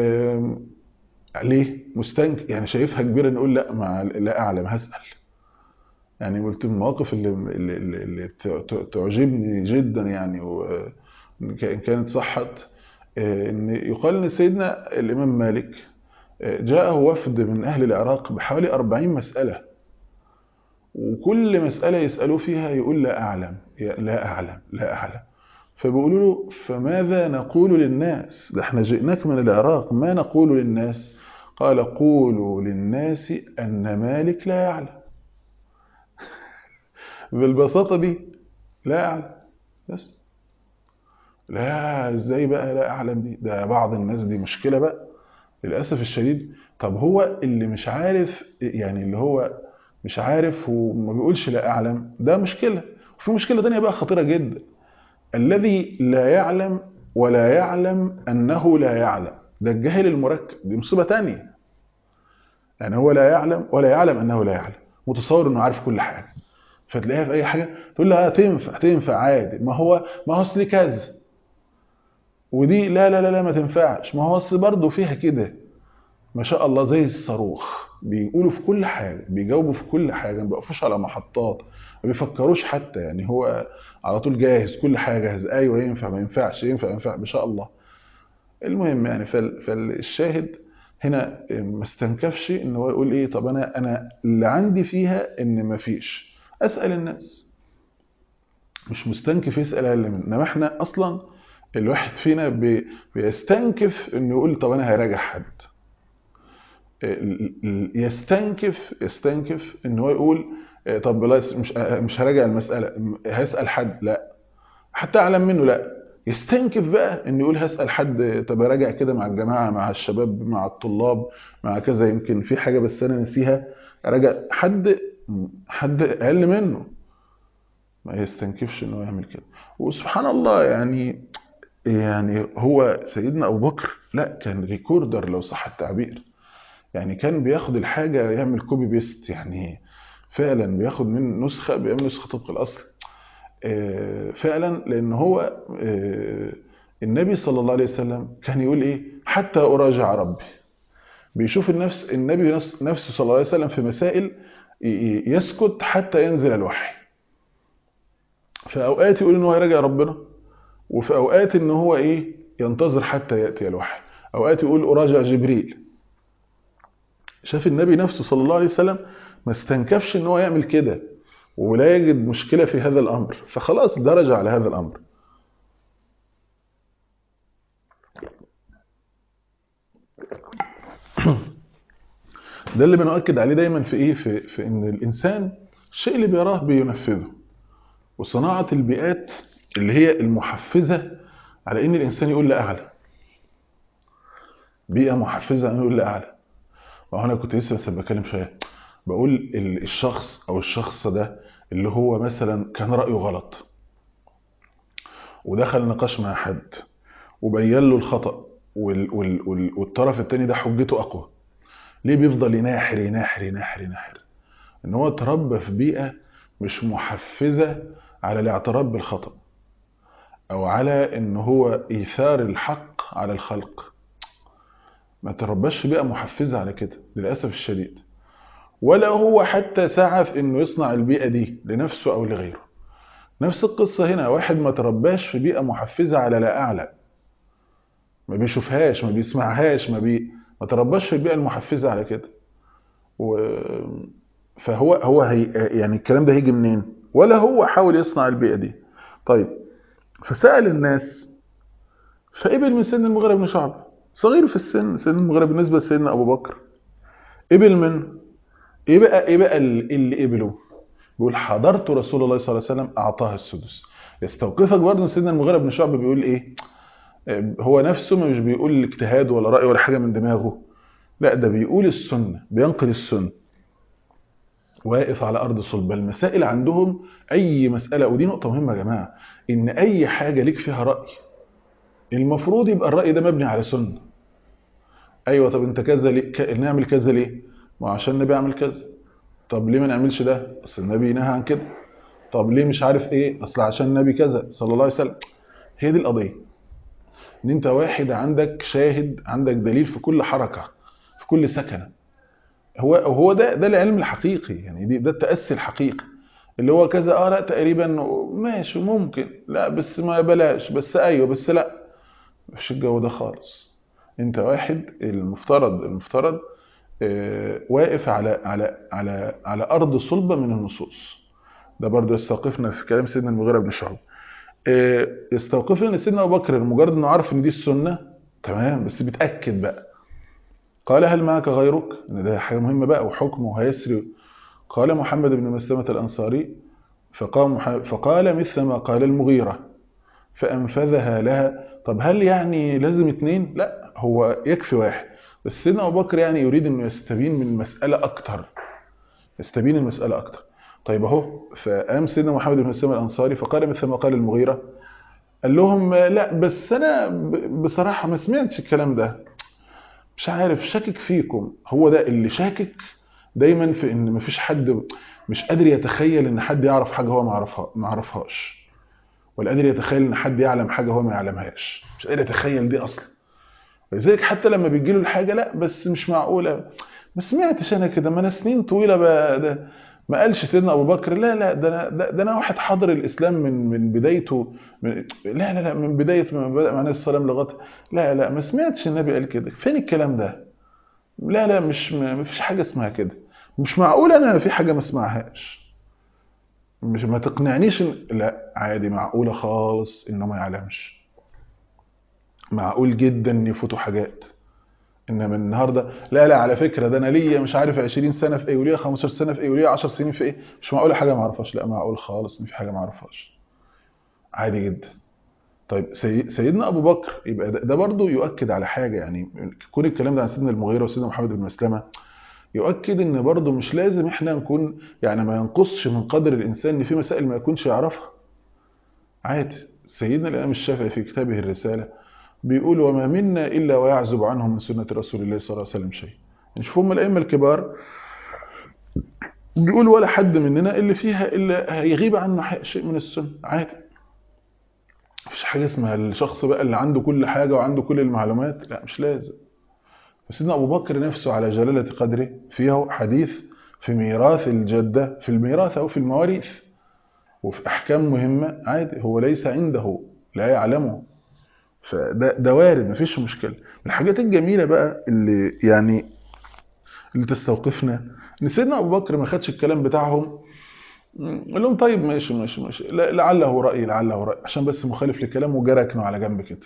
ليه مستنكف يعني شايفها كبيره نقول لا ما لا اعلم هسال يعني قلت من المواقف اللي, اللي, اللي تعجبني جدا يعني وان كانت صحت ان يقال ان سيدنا الامام مالك جاءه وفد من اهل العراق بحوالي 40 مساله وكل مساله يسالوه فيها يقول لا اعلم لا اعلم لا اعلم فبيقولوا له فماذا نقول للناس ده احنا جئناك من العراق ما نقول للناس قال قولوا للناس ان مالك لا يعلم بالبساطه دي لا اعلم بس لا ازاي بقى لا اعلم دي ده بعض الناس دي مشكله بقى للاسف الشديد طب هو اللي مش عارف يعني اللي هو مش عارف وما بيقولش لا اعلم ده مشكله وفي مشكله تانية بقى خطيره جدا الذي لا يعلم ولا يعلم انه لا يعلم ده الجاهل المركب دي مصيبه تانية يعني هو لا يعلم ولا يعلم انه لا يعلم متصور انه عارف كل حاجه فتلاقيها في اي حاجه تقول لها تنفع تنفع عادي ما هو ما هو اصل كذا ودي لا لا لا لا ما تنفعش ما هو اصل برضه فيها كده ما شاء الله زي الصاروخ بيقولوا في كل حاجه بيجاوبوا في كل حاجه ما بيقفوش على محطات ما بيفكروش حتى يعني هو على طول جاهز كل حاجه جاهز ايوه ينفع ما ينفعش ينفع ما ينفع ما شاء الله المهم يعني فال- فالشاهد هنا ما استنكفش ان هو يقول ايه طب انا انا اللي عندي فيها ان ما فيش اسال الناس مش مستنكف يسال اقل منه انما احنا اصلا الواحد فينا بي- بيستنكف انه يقول طب انا هراجع حد ال- ال- يستنكف يستنكف ان هو يقول آه، طب بلاش مش آه، مش هراجع المساله م- هسال حد لا حتى اعلم منه لا يستنكف بقى ان يقول هسال حد طب اراجع كده مع الجماعه مع الشباب مع الطلاب مع كذا يمكن في حاجه بس انا نسيها اراجع حد حد اقل منه ما يستنكفش ان هو يعمل كده وسبحان الله يعني يعني هو سيدنا ابو بكر لا كان ريكوردر لو صح التعبير يعني كان بياخد الحاجه يعمل كوبي بيست يعني فعلا بياخد من نسخه بيعمل نسخه طبق الاصل آه، فعلا لان هو آه، النبي صلى الله عليه وسلم كان يقول ايه حتى اراجع ربي بيشوف النفس النبي نفس- نفسه صلى الله عليه وسلم في مسائل ي- ي- يسكت حتى ينزل الوحي في اوقات يقول ان هو يراجع ربنا وفي اوقات ان هو ايه ينتظر حتى ياتي الوحي اوقات يقول اراجع جبريل شاف النبي نفسه صلى الله عليه وسلم ما استنكفش ان هو يعمل كده ولا يجد مشكله في هذا الامر فخلاص درج على هذا الامر ده اللي بنؤكد عليه دايما في ايه في, في ان الانسان الشيء اللي بيراه بينفذه وصناعه البيئات اللي هي المحفزه على ان الانسان يقول لاعلى بيئه محفزه انه يقول لاعلى ما انا كنت لسه بس بتكلم شويه بقول ال- الشخص او الشخص ده اللي هو مثلا كان رايه غلط ودخل نقاش مع حد وبين له الخطا وال وال وال والطرف التاني ده حجته اقوى ليه بيفضل يناحر يناحر يناحر يناحر ان هو اتربى في بيئه مش محفزه على الاعتراف بالخطا او على ان هو ايثار الحق على الخلق ما ترباش في بيئه محفزه على كده للاسف الشديد ولا هو حتى سعى في انه يصنع البيئه دي لنفسه او لغيره نفس القصه هنا واحد ما ترباش في بيئه محفزه على لا اعلى ما بيشوفهاش ما بيسمعهاش ما بي ما ترباش في البيئه المحفزه على كده و... فهو هو هي يعني الكلام ده هيجي منين ولا هو حاول يصنع البيئه دي طيب فسال الناس فقبل من سن المغيرة بن شعبة صغير في السن سن المغيرة بالنسبة لسيدنا أبو بكر قبل منه إيه بقى إيه بقى اللي قبله بيقول حضرت رسول الله صلى الله عليه وسلم أعطاها السدس يستوقفك برضه سيدنا المغيرة بن شعبة بيقول إيه هو نفسه مش بيقول اجتهاد ولا رأي ولا حاجة من دماغه لا ده بيقول السنة بينقل السنة واقف على أرض صلب المسائل عندهم أي مسألة ودي نقطة مهمة يا جماعة إن أي حاجة ليك فيها رأي المفروض يبقى الرأي ده مبني على سنة أيوة طب أنت كذا ليه ك... نعمل كذا ليه ما عشان النبي عمل كذا طب ليه ما نعملش ده أصل النبي نهى عن كده طب ليه مش عارف إيه أصل عشان النبي كذا صلى الله عليه وسلم هي دي القضية إن أنت واحد عندك شاهد عندك دليل في كل حركة في كل سكنة هو هو ده ده العلم الحقيقي يعني دي ده التأسي الحقيقي اللي هو كذا اه لا تقريبا ماشي ممكن لا بس ما بلاش بس ايوه بس لا مفيش الجو ده خالص انت واحد المفترض المفترض آه واقف على على على على ارض صلبه من النصوص ده برضه يستوقفنا في كلام سيدنا المغيرة بن شعبة آه يستوقفنا ان سيدنا ابو بكر مجرد انه عارف ان دي السنه تمام بس بيتاكد بقى قال هل معك غيرك ان ده حاجه مهمه بقى وحكمه هيسري قال محمد بن مسلمة الأنصاري فقام فقال مثل ما قال المغيرة فأنفذها لها طب هل يعني لازم اتنين لا هو يكفي واحد بس سيدنا أبو بكر يعني يريد أنه يستبين من المسألة أكتر يستبين المسألة أكتر طيب أهو فقام سيدنا محمد بن مسلمة الأنصاري فقال مثل ما قال المغيرة قال لهم لا بس أنا بصراحة ما سمعتش الكلام ده مش عارف شاكك فيكم هو ده اللي شاكك دايما في ان مفيش حد مش قادر يتخيل ان حد يعرف حاجه هو ما عرفها ما عرفهاش ولا قادر يتخيل ان حد يعلم حاجه هو ما يعلمهاش مش قادر يتخيل دي اصلا لذلك حتى لما بيجي له الحاجه لا بس مش معقوله ما سمعتش انا كده ما انا سنين طويله بقى ده ما قالش سيدنا ابو بكر لا لا ده انا ده, ده انا واحد حاضر الاسلام من من بدايته من لا لا لا من بدايه ما بدا مع النبي السلام لغايه لا لا ما سمعتش النبي قال كده فين الكلام ده لا لا مش ما فيش حاجه اسمها كده مش معقول انا في حاجه ما اسمعهاش مش ما تقنعنيش إن... لا عادي معقوله خالص انه ما يعلمش معقول جدا ان يفوتوا حاجات انما النهارده لا لا على فكره ده انا ليا مش عارف 20 سنه في ايه وليا 15 سنه في ايه وليا 10 سنين في ايه مش معقول حاجه ما اعرفهاش لا معقول خالص ان في حاجه ما اعرفهاش عادي جدا طيب سي... سيدنا ابو بكر يبقى ده, ده برضه يؤكد على حاجه يعني كون الكلام ده عن سيدنا المغيره وسيدنا محمد بن مسلمه يؤكد ان برضه مش لازم احنا نكون يعني ما ينقصش من قدر الانسان ان في مسائل ما يكونش يعرفها عادي سيدنا الامام الشافعي في كتابه الرساله بيقول وما منا الا ويعزب عنه من سنه رسول الله صلى الله عليه وسلم شيء نشوف هم الائمه الكبار بيقول ولا حد مننا اللي فيها الا هيغيب عنه شيء من السنه عادي مفيش حاجه اسمها الشخص بقى اللي عنده كل حاجه وعنده كل المعلومات لا مش لازم سيدنا ابو بكر نفسه على جلاله قدره فيه حديث في ميراث الجده في الميراث او في المواريث وفي احكام مهمه عادي هو ليس عنده لا يعلمه فده ده وارد مفيش مشكله من الحاجات الجميله بقى اللي يعني اللي تستوقفنا ان سيدنا ابو بكر ما خدش الكلام بتاعهم قال لهم طيب ماشي ماشي ماشي لعله راي لعله راي عشان بس مخالف لكلامه وجا ركنه على جنب كده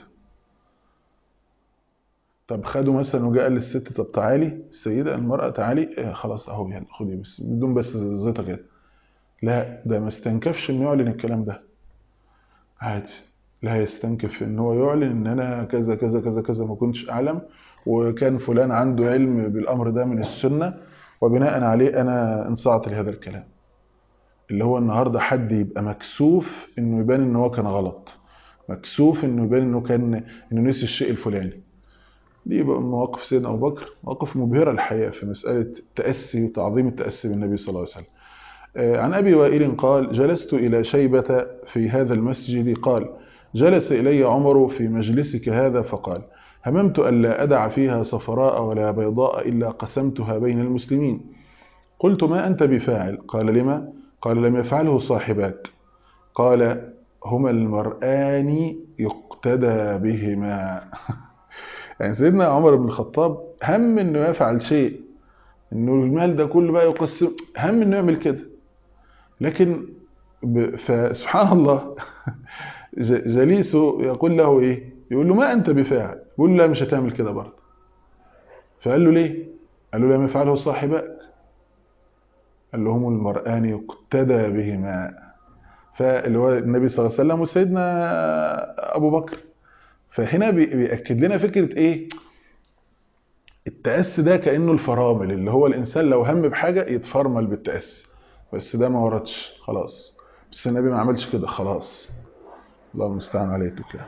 طب خدوا مثلا وجاء قال للست طب تعالي السيده المراه تعالي إيه خلاص اهو يعني خدي بس بدون بس زيطه كده لا ده ما استنكفش انه يعلن الكلام ده عادي لا يستنكف ان هو يعلن ان انا كذا كذا كذا كذا ما كنتش اعلم وكان فلان عنده علم بالامر ده من السنه وبناء عليه انا انصعت لهذا الكلام اللي هو النهارده حد يبقى مكسوف انه يبان ان هو كان غلط مكسوف انه يبان انه كان انه نسي الشيء الفلاني دي بقى مواقف سيدنا ابو بكر مواقف مبهره الحقيقه في مساله التاسي وتعظيم التاسي بالنبي صلى الله عليه وسلم عن ابي وائل قال جلست الى شيبه في هذا المسجد قال جلس الي عمر في مجلسك هذا فقال هممت الا ادع فيها صفراء ولا بيضاء الا قسمتها بين المسلمين قلت ما انت بفاعل قال لما قال لم يفعله صاحباك قال هما المرآن يقتدى بهما يعني سيدنا عمر بن الخطاب هم انه يفعل شيء انه المال ده كله بقى يقسم هم انه يعمل كده لكن ب... فسبحان الله جليسه يقول له ايه يقول له ما انت بفاعل يقول له لا مش هتعمل كده برضه فقال له ليه قال له لم يفعله صاحبك قال له هم المرآن يقتدى بهما فاللي هو النبي صلى الله عليه وسلم وسيدنا ابو بكر فهنا بيأكد لنا فكرة ايه التأسي ده كأنه الفرامل اللي هو الإنسان لو هم بحاجة يتفرمل بالتأسي بس ده ما وردش خلاص بس النبي ما عملش كده خلاص الله المستعان عليه التكلام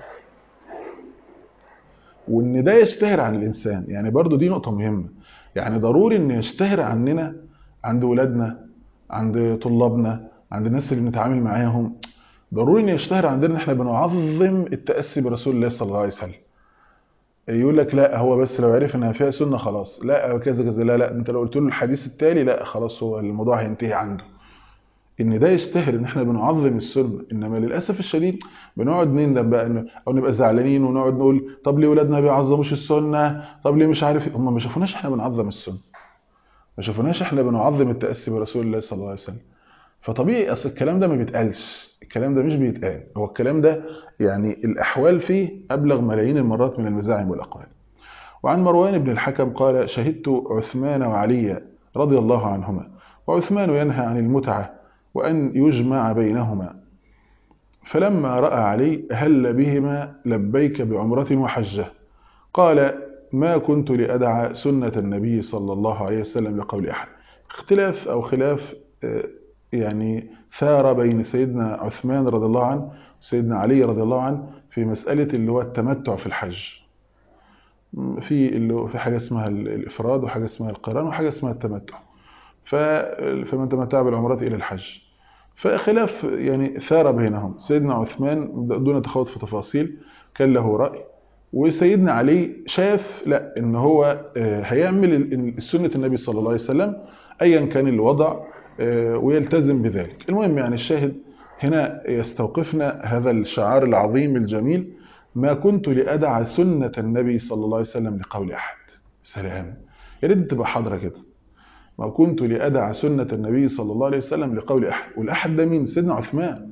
وان ده يشتهر عن الانسان يعني برضو دي نقطة مهمة يعني ضروري ان يشتهر عننا عند ولادنا عند طلابنا عند الناس اللي بنتعامل معاهم ضروري ان يشتهر عندنا ان احنا بنعظم التأسي برسول الله صلى الله عليه وسلم يقول لك لا هو بس لو عرف انها فيها سنه خلاص لا كذا كذا لا لا انت لو قلت له الحديث التالي لا خلاص هو الموضوع هينتهي عنده ان ده يشتهر ان احنا بنعظم السنه انما للاسف الشديد بنقعد نندم بقى او نبقى زعلانين ونقعد نقول طب ليه ولادنا ما بيعظموش السنه طب ليه مش عارف هم ما شافوناش احنا بنعظم السنه ما شافوناش احنا بنعظم التاسي برسول الله صلى الله عليه وسلم فطبيعي اصل الكلام ده ما بيتقالش الكلام ده مش بيتقال هو الكلام ده يعني الاحوال فيه ابلغ ملايين المرات من المزاعم والاقوال وعن مروان بن الحكم قال شهدت عثمان وعلي رضي الله عنهما وعثمان ينهى عن المتعه وأن يجمع بينهما فلما رأى علي هل بهما لبيك بعمرة وحجة قال ما كنت لأدع سنة النبي صلى الله عليه وسلم لقول أحد اختلاف أو خلاف يعني ثار بين سيدنا عثمان رضي الله عنه وسيدنا علي رضي الله عنه في مسألة اللي هو التمتع في الحج في اللي في حاجة اسمها الإفراد وحاجة اسمها القران وحاجة اسمها التمتع فمن تمتع بالعمرة إلى الحج فخلاف يعني ثار بينهم سيدنا عثمان دون تخوض في تفاصيل كان له رأي وسيدنا علي شاف لا ان هو هيعمل سنة النبي صلى الله عليه وسلم ايا كان الوضع ويلتزم بذلك المهم يعني الشاهد هنا يستوقفنا هذا الشعار العظيم الجميل ما كنت لأدع سنة النبي صلى الله عليه وسلم لقول أحد سلام يا ريت تبقى حاضرة كده ما كنت لأدع سنة النبي صلى الله عليه وسلم لقول أحد والأحد ده مين سيدنا عثمان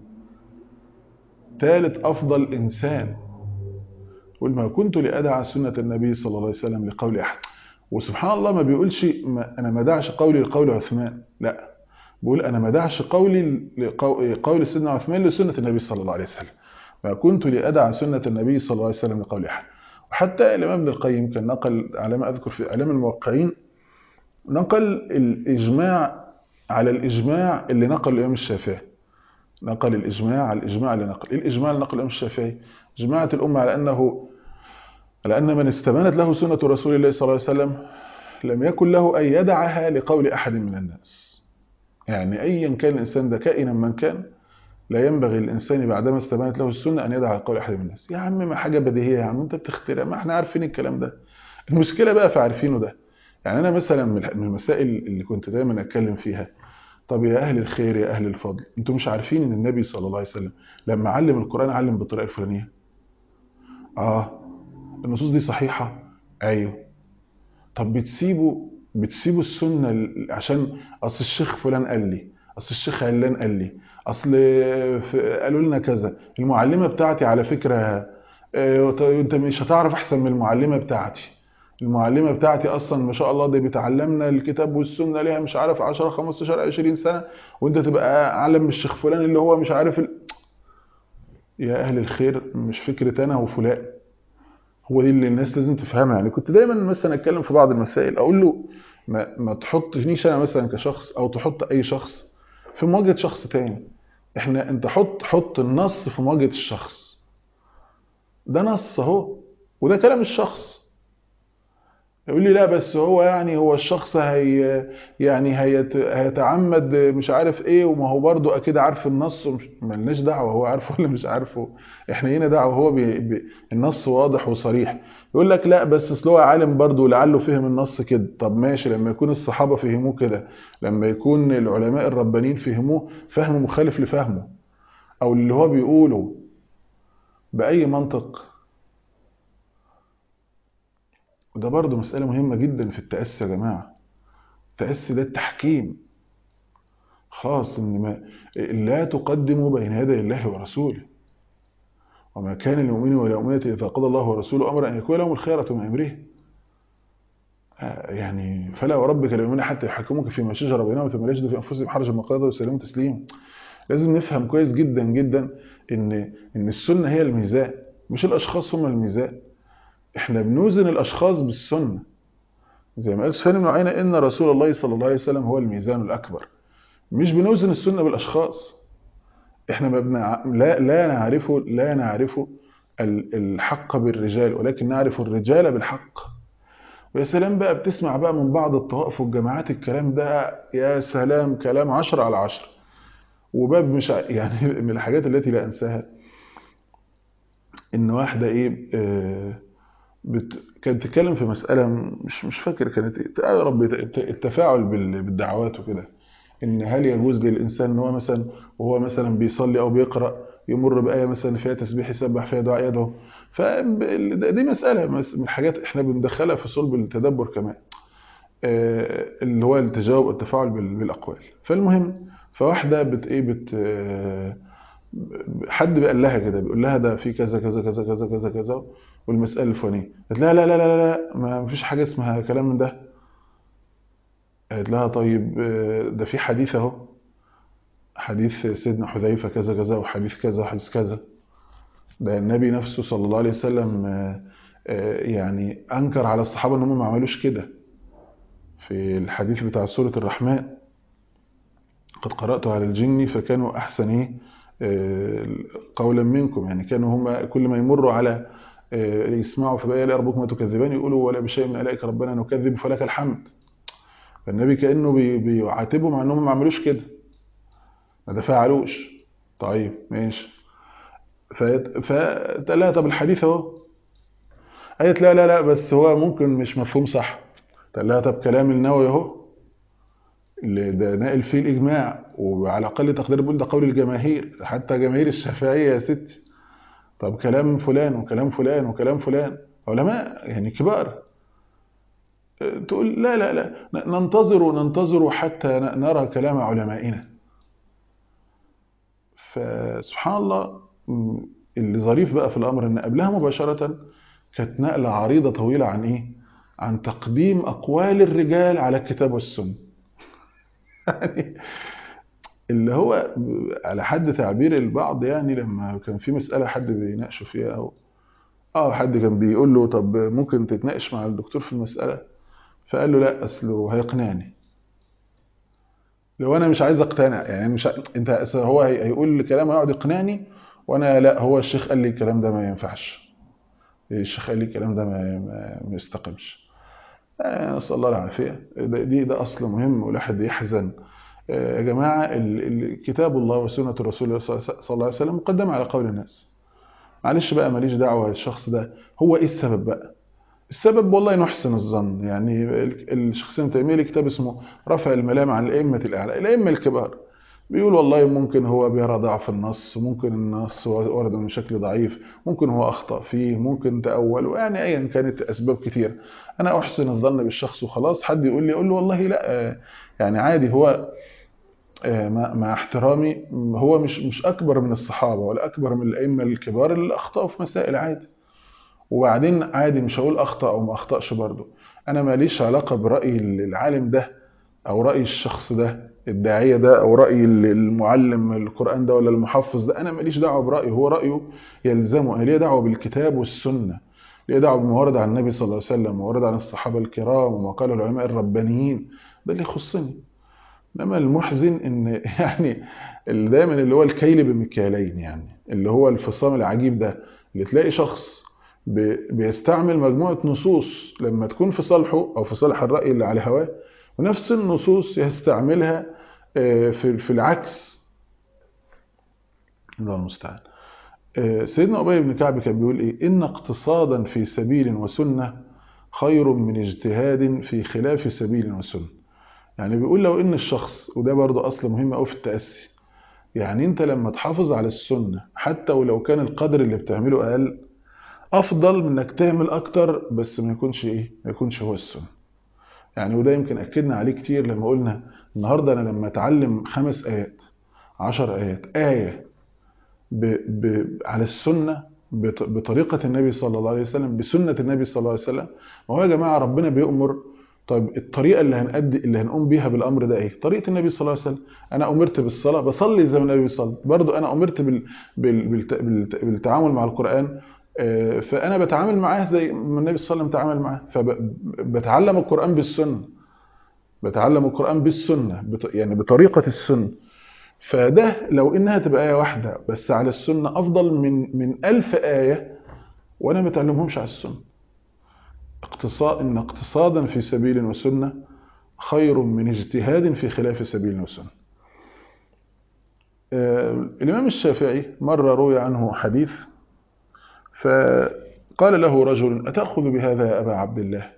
ثالث أفضل إنسان قل ما كنت لأدع سنة النبي صلى الله عليه وسلم لقول أحد وسبحان الله ما بيقولش ما أنا ما دعش قولي لقول عثمان لا بيقول أنا ما دعش قولي قول سيدنا عثمان لسنة النبي صلى الله عليه وسلم ما كنت لأدع سنة النبي صلى الله عليه وسلم لقول أحد وحتى الإمام ابن القيم كان نقل على ما أذكر في إعلام الموقعين نقل الإجماع على الإجماع اللي نقل الإمام الشافعي نقل الإجماع على الإجماع اللي نقل إيه الإجماع اللي نقل الإمام الشافعي جماعة الأمة على أنه على أن من استبانت له سنة رسول الله صلى الله عليه وسلم لم يكن له أن يدعها لقول أحد من الناس يعني أيا كان الإنسان ده كائنا من كان لا ينبغي الإنسان بعدما استبانت له السنة أن يدع قول أحد من الناس يا عم ما حاجة بديهية يا عم أنت بتخترع ما احنا عارفين الكلام ده المشكلة بقى في عارفينه ده يعني أنا مثلا من المسائل اللي كنت دايما أتكلم فيها طب يا أهل الخير يا أهل الفضل أنتم مش عارفين أن النبي صلى الله عليه وسلم لما علم القرآن علم بالطريقة الفلانية آه النصوص دي صحيحة أيوه طب بتسيبوا بتسيبوا السنة عشان أصل الشيخ فلان قال لي أصل الشيخ علان قال لي أصل قالوا لنا كذا المعلمة بتاعتي على فكرة أنت مش هتعرف أحسن من المعلمة بتاعتي المعلمة بتاعتي أصلا ما شاء الله دي بتعلمنا الكتاب والسنة ليها مش عارف 10 15 20 سنة وأنت تبقى أعلم من الشيخ فلان اللي هو مش عارف ال... يا أهل الخير مش فكرة أنا وفلان هو دي اللي الناس لازم تفهمها يعني كنت دايما مثلا اتكلم في بعض المسائل اقول له ما, ما تحطنيش انا مثلا كشخص او تحط اي شخص في مواجهه شخص تاني احنا انت حط حط النص في مواجهه الشخص ده نص اهو وده كلام الشخص يقول لي لا بس هو يعني هو الشخص هي يعني هيت هيتعمد مش عارف ايه وما هو برضه اكيد عارف النص ملناش دعوه هو عارفه ولا مش عارفه احنا لينا دعوه هو بي بي النص واضح وصريح يقول لك لا بس اصل هو عالم برضه لعله فهم النص كده طب ماشي لما يكون الصحابه فهموه كده لما يكون العلماء الربانيين فهموه فهم مخالف لفهمه او اللي هو بيقوله باي منطق وده برضه مسألة مهمة جدا في التأسي يا جماعة التأسي ده التحكيم خلاص ان ما لا تقدموا بين يدي الله ورسوله وما كان للمؤمن ولا مؤمنة إذا قضى الله ورسوله أمرا أن يكون لهم الخيرة من أمره يعني فلا وربك لا يؤمن حتى يحكموك فيما شجر بينهم ثم لا يجدوا في أنفسهم حرجا مما قضى ويسلموا تسليما لازم نفهم كويس جدا جدا ان ان السنة هي الميزان مش الأشخاص هم الميزان احنا بنوزن الاشخاص بالسنه زي ما قال سفيان بن عيينه ان رسول الله صلى الله عليه وسلم هو الميزان الاكبر مش بنوزن السنه بالاشخاص احنا ما بنع... لا لا نعرف لا نعرف الحق بالرجال ولكن نعرف الرجال بالحق ويا سلام بقى بتسمع بقى من بعض الطوائف والجماعات الكلام ده يا سلام كلام عشرة على عشرة وباب مش يعني من الحاجات التي لا انساها ان واحده ايه آه بت... كانت تتكلم في مسألة مش مش فاكر كانت ايه يا رب التفاعل بالدعوات وكده ان هل يجوز للإنسان ان هو مثلا وهو مثلا بيصلي أو بيقرأ يمر بآية مثلا فيها تسبيح يسبح فيها دعاء يده فدي مسألة من الحاجات احنا بندخلها في صلب التدبر كمان اللي هو التجاوب والتفاعل بالأقوال فالمهم فواحدة بت ايه بت حد بيقول لها كده بيقول لها ده في كذا كذا كذا كذا كذا كذا والمسألة الفلانية قالت لها لا لا لا لا ما فيش حاجة اسمها كلام من ده قالت لها طيب ده في حديث اهو حديث سيدنا حذيفة كذا كذا وحديث كذا وحديث كذا ده النبي نفسه صلى الله عليه وسلم يعني أنكر على الصحابة ان هم ما عملوش كده في الحديث بتاع سورة الرحمن قد قرأت على الجن فكانوا أحسن ايه قولا منكم يعني كانوا هم كل ما يمروا على يسمعوا فبقى يا ربكم ما تكذبان يقولوا ولا بشيء من آلائك ربنا نكذب فلك الحمد فالنبي كأنه بي- بيعاتبهم مع انهم ما عملوش كده ما تفاعلوش طيب ماشي فقالت فقال لها طب الحديث اهو قالت لا لا لا بس هو ممكن مش مفهوم صح قال لها طب كلام النووي اهو اللي ده ناقل فيه الاجماع وعلى اقل تقدير بيقول ده قول الجماهير حتى جماهير الشافعيه يا ستي طب كلام فلان وكلام فلان وكلام فلان علماء يعني كبار أه، تقول لا لا لا ن- ننتظر ننتظر حتى ن- نرى كلام علمائنا فسبحان الله م، اللي ظريف بقى في الامر ان قبلها مباشره كانت نقله عريضه طويله عن ايه عن تقديم اقوال الرجال على الكتاب والسنه يعني اللي هو على حد تعبير البعض يعني لما كان في مسألة حد بيناقشوا فيها أو اه حد كان بيقول له طب ممكن تتناقش مع الدكتور في المسألة فقال له لا أصله هيقنعني لو أنا مش عايز أقتنع يعني مش ع- أنت أصل هو هي- هيقول كلام يقعد يقنعني وأنا لا هو الشيخ قال لي الكلام ده ما ينفعش الشيخ قال لي الكلام ده ما, ما, ما يستقمش آه، نسأل الله العافية ده, دي ده أصل مهم والواحد يحزن آه، يا جماعة ال- ال- كتاب الله وسنة الرسول صلى الله عليه وسلم مقدمة على قول الناس معلش بقى ماليش دعوة الشخص ده هو إيه السبب بقى السبب والله نحسن الظن يعني ال- الشيخ ابن تيمية ليه كتاب اسمه رفع الملام عن الأئمة الأعلى الأئمة الكبار بيقول والله ممكن هو بيرى ضعف النص وممكن النص ورد من شكل ضعيف ممكن هو أخطأ فيه ممكن تأول يعني أيا كانت أسباب كتير أنا أحسن الظن بالشخص وخلاص حد يقول لي أقول له والله لا آه، يعني عادي هو آه، مع مع احترامي م، هو مش مش أكبر من الصحابة ولا أكبر من الأئمة الكبار اللي أخطأوا في مسائل عادي وبعدين عادي مش هقول أخطأ أو ما أخطأش برضه أنا ماليش علاقة برأي العالم ده أو رأي الشخص ده الداعية ده أو رأي المعلم القرآن ده ولا المحفظ ده أنا ماليش دعوة برأيه هو رأيه يلزمه أنا ليه دعوة بالكتاب والسنة ليه دعوة بما ورد عن النبي صلى الله عليه وسلم وورد عن الصحابة الكرام وما قال العلماء الربانيين ده اللي يخصني انما المحزن ان يعني اللي دايما اللي هو الكيل بمكيالين يعني اللي هو الفصام العجيب ده اللي تلاقي شخص بي- بيستعمل مجموعة نصوص لما تكون في صالحه او في صالح الرأي اللي على هواه ونفس النصوص يستعملها آه، في في العكس الله المستعان آه، سيدنا أبي بن كعب كان بيقول إيه إن اقتصادا في سبيل وسنة خير من اجتهاد في خلاف سبيل وسنة يعني بيقول لو ان الشخص وده برضو اصل مهم قوي في التاسي يعني انت لما تحافظ على السنه حتى ولو كان القدر اللي بتعمله اقل افضل من انك تعمل اكتر بس ما يكونش ايه ما يكونش هو السنه يعني وده يمكن اكدنا عليه كتير لما قلنا النهارده انا لما اتعلم خمس ايات عشر ايات ايه ب ب على السنه بط- بطريقه النبي صلى الله عليه وسلم بسنه النبي صلى الله عليه وسلم ما هو يا جماعه ربنا بيأمر طيب الطريقه اللي هنأدي اللي هنقوم بيها بالامر ده ايه طريقه النبي صلى الله عليه وسلم انا امرت بالصلاه بصلي زي ما النبي بيصلي برضو انا امرت بال... بال... بالت... بالت... بالتعامل مع القران آه، فانا بتعامل معاه زي ما النبي صلى الله عليه وسلم تعامل معاه فبتعلم القران بالسنه بتعلم القران بالسنه بط... يعني بطريقه السنه فده لو انها تبقى ايه واحده بس على السنه افضل من من ألف ايه وانا ما اتعلمهمش على السنه اقتصاد ان اقتصادا في سبيل وسنه خير من اجتهاد في خلاف سبيل وسنه آه، الامام الشافعي مره روي عنه حديث فقال له رجل اتاخذ بهذا يا ابا عبد الله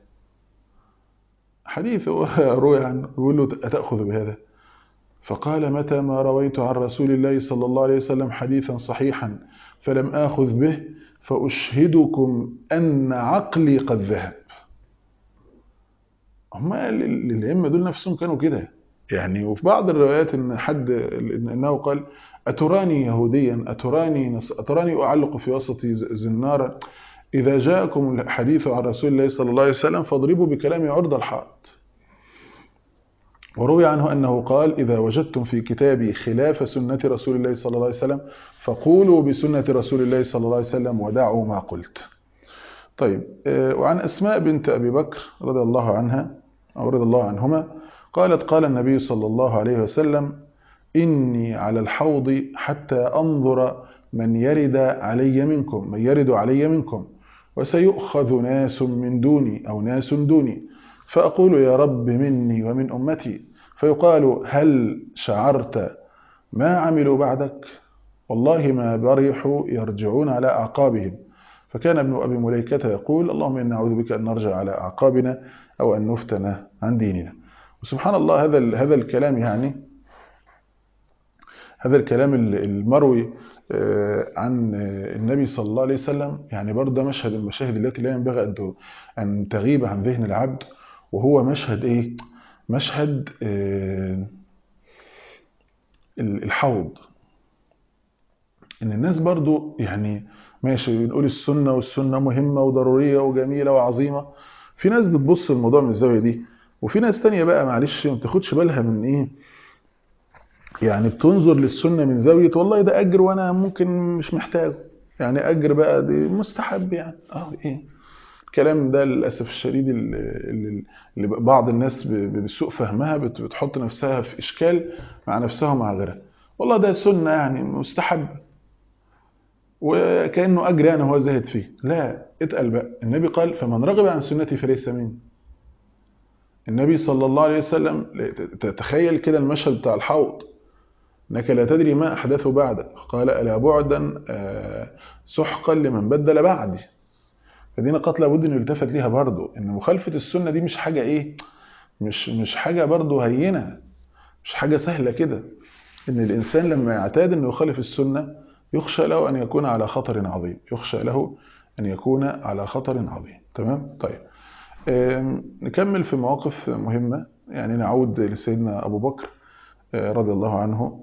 حديث روي عنه يقول له اتاخذ بهذا فقال متى ما رويت عن رسول الله صلى الله عليه وسلم حديثا صحيحا فلم آخذ به فأشهدكم أن عقلي قد ذهب هم الأئمة دول نفسهم كانوا كده يعني وفي بعض الروايات ان حد انه قال اتراني يهوديا اتراني نص اتراني اعلق في وسط زنارا اذا جاءكم الحديث عن رسول الله صلى الله عليه وسلم فاضربوا بكلامي عرض الحائط وروي عنه أنه قال إذا وجدتم في كتابي خلاف سنة رسول الله صلى الله عليه وسلم فقولوا بسنة رسول الله صلى الله عليه وسلم ودعوا ما قلت طيب وعن أسماء بنت أبي بكر رضي الله عنها أو رضي الله عنهما قالت قال النبي صلى الله عليه وسلم إني على الحوض حتى أنظر من يرد علي منكم من يرد علي منكم وسيؤخذ ناس من دوني أو ناس دوني فأقول يا رب مني ومن أمتي فيقال هل شعرت ما عملوا بعدك والله ما برحوا يرجعون على أعقابهم فكان ابن أبي مليكة يقول اللهم إنا نعوذ بك أن نرجع على أعقابنا أو أن نفتن عن ديننا وسبحان الله هذا هذا الكلام يعني هذا الكلام المروي عن النبي صلى الله عليه وسلم يعني برضه مشهد المشاهد التي لا ينبغي أن أن تغيب عن ذهن العبد وهو مشهد إيه؟ مشهد الحوض إن الناس برضه يعني ماشي بنقول السنة والسنة مهمة وضرورية وجميلة وعظيمة في ناس بتبص الموضوع من الزاوية دي وفي ناس تانية بقى معلش ما بتاخدش بالها من ايه يعني بتنظر للسنة من زاوية والله ده أجر وأنا ممكن مش محتاجه يعني أجر بقى دي مستحب يعني اه ايه الكلام ده للأسف الشديد اللي, اللي بعض الناس بسوء فهمها بتحط نفسها في إشكال مع نفسها ومع غيرها والله ده سنة يعني مستحب وكأنه أجر يعني هو زاهد فيه لا اتقل بقى النبي قال فمن رغب عن سنتي فليس مني النبي صلى الله عليه وسلم تخيل كده المشهد بتاع الحوض انك لا تدري ما احدثه بعدك قال الا بعدا سحقا لمن بدل بعدي فدي نقاط لابد ان يلتفت ليها برضه ان مخالفه السنه دي مش حاجه ايه مش مش حاجه برضه هينه مش حاجه سهله كده ان الانسان لما يعتاد انه يخالف السنه يخشى له ان يكون على خطر عظيم يخشى له ان يكون على خطر عظيم تمام طيب نكمل في مواقف مهمة يعني نعود لسيدنا أبو بكر رضي الله عنه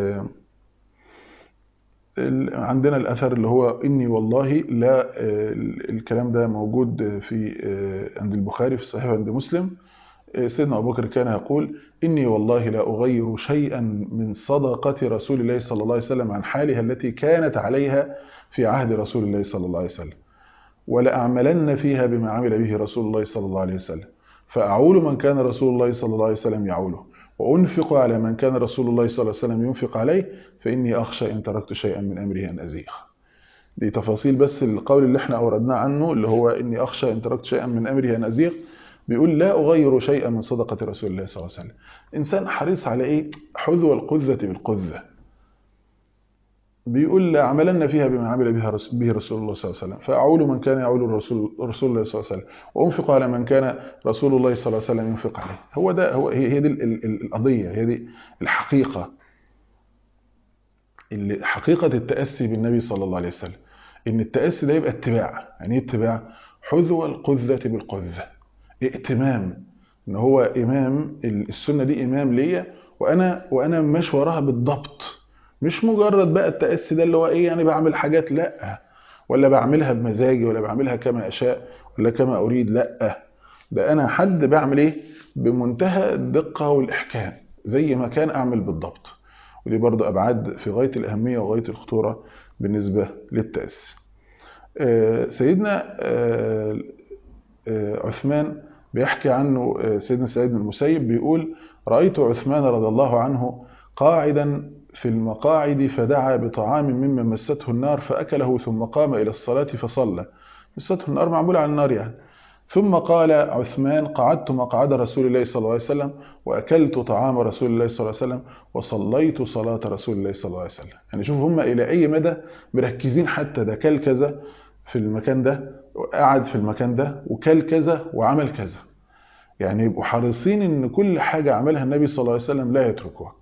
عندنا الأثر اللي هو إني والله لا الكلام ده موجود في عند البخاري في الصحيح عند مسلم سيدنا أبو بكر كان يقول إني والله لا أغير شيئا من صدقة رسول الله صلى الله عليه وسلم عن حالها التي كانت عليها في عهد رسول الله صلى الله عليه وسلم ولأعملن فيها بما عمل به رسول الله صلى الله عليه وسلم فأعول من كان رسول الله صلى الله عليه وسلم يعوله وأنفق على من كان رسول الله صلى الله عليه وسلم ينفق عليه فإني أخشى إن تركت شيئا من أمره أن أزيغ دي تفاصيل بس القول اللي احنا أوردناه عنه اللي هو إني أخشى إن تركت شيئا من أمره أن أزيغ بيقول لا أغير شيئا من صدقة رسول الله صلى الله عليه وسلم إنسان حريص على إيه حذو القذة بالقذة بيقول لأعملن فيها بما عمل بها به رسول الله صلى الله عليه وسلم فأعول من كان يعول الرسول رسول الله صلى الله عليه وسلم وأنفق على من كان رسول الله صلى الله عليه وسلم ينفق عليه هو ده هو هي دي القضية هي دي الحقيقة اللي حقيقة التأسي بالنبي صلى الله عليه وسلم إن التأسي ده يبقى اتباع يعني ايه اتباع حذو القذة بالقذة ائتمام ان هو إمام السنة دي إمام ليا وأنا وأنا ماشي وراها بالضبط مش مجرد بقى التأسي ده اللي هو ايه يعني بعمل حاجات لا ولا بعملها بمزاجي ولا بعملها كما اشاء ولا كما اريد لا ده انا حد بعمل ايه بمنتهى الدقة والاحكام زي ما كان اعمل بالضبط ودي برضو ابعاد في غاية الاهمية وغاية الخطورة بالنسبة للتأسي سيدنا عثمان بيحكي عنه سيدنا سعيد بن المسيب بيقول رأيت عثمان رضي الله عنه قاعدا في المقاعد فدعا بطعام مما مسته النار فأكله ثم قام إلى الصلاة فصلى مسته النار معمولة على النار يعني ثم قال عثمان قعدت مقعد رسول الله صلى الله عليه وسلم وأكلت طعام رسول الله صلى الله عليه وسلم وصليت صلاة رسول الله صلى الله عليه وسلم يعني شوف هم إلى أي مدى مركزين حتى ده كل كذا في المكان ده وقعد في المكان ده وكل كذا وعمل كذا يعني يبقوا حريصين ان كل حاجة عملها النبي صلى الله عليه وسلم لا يتركوها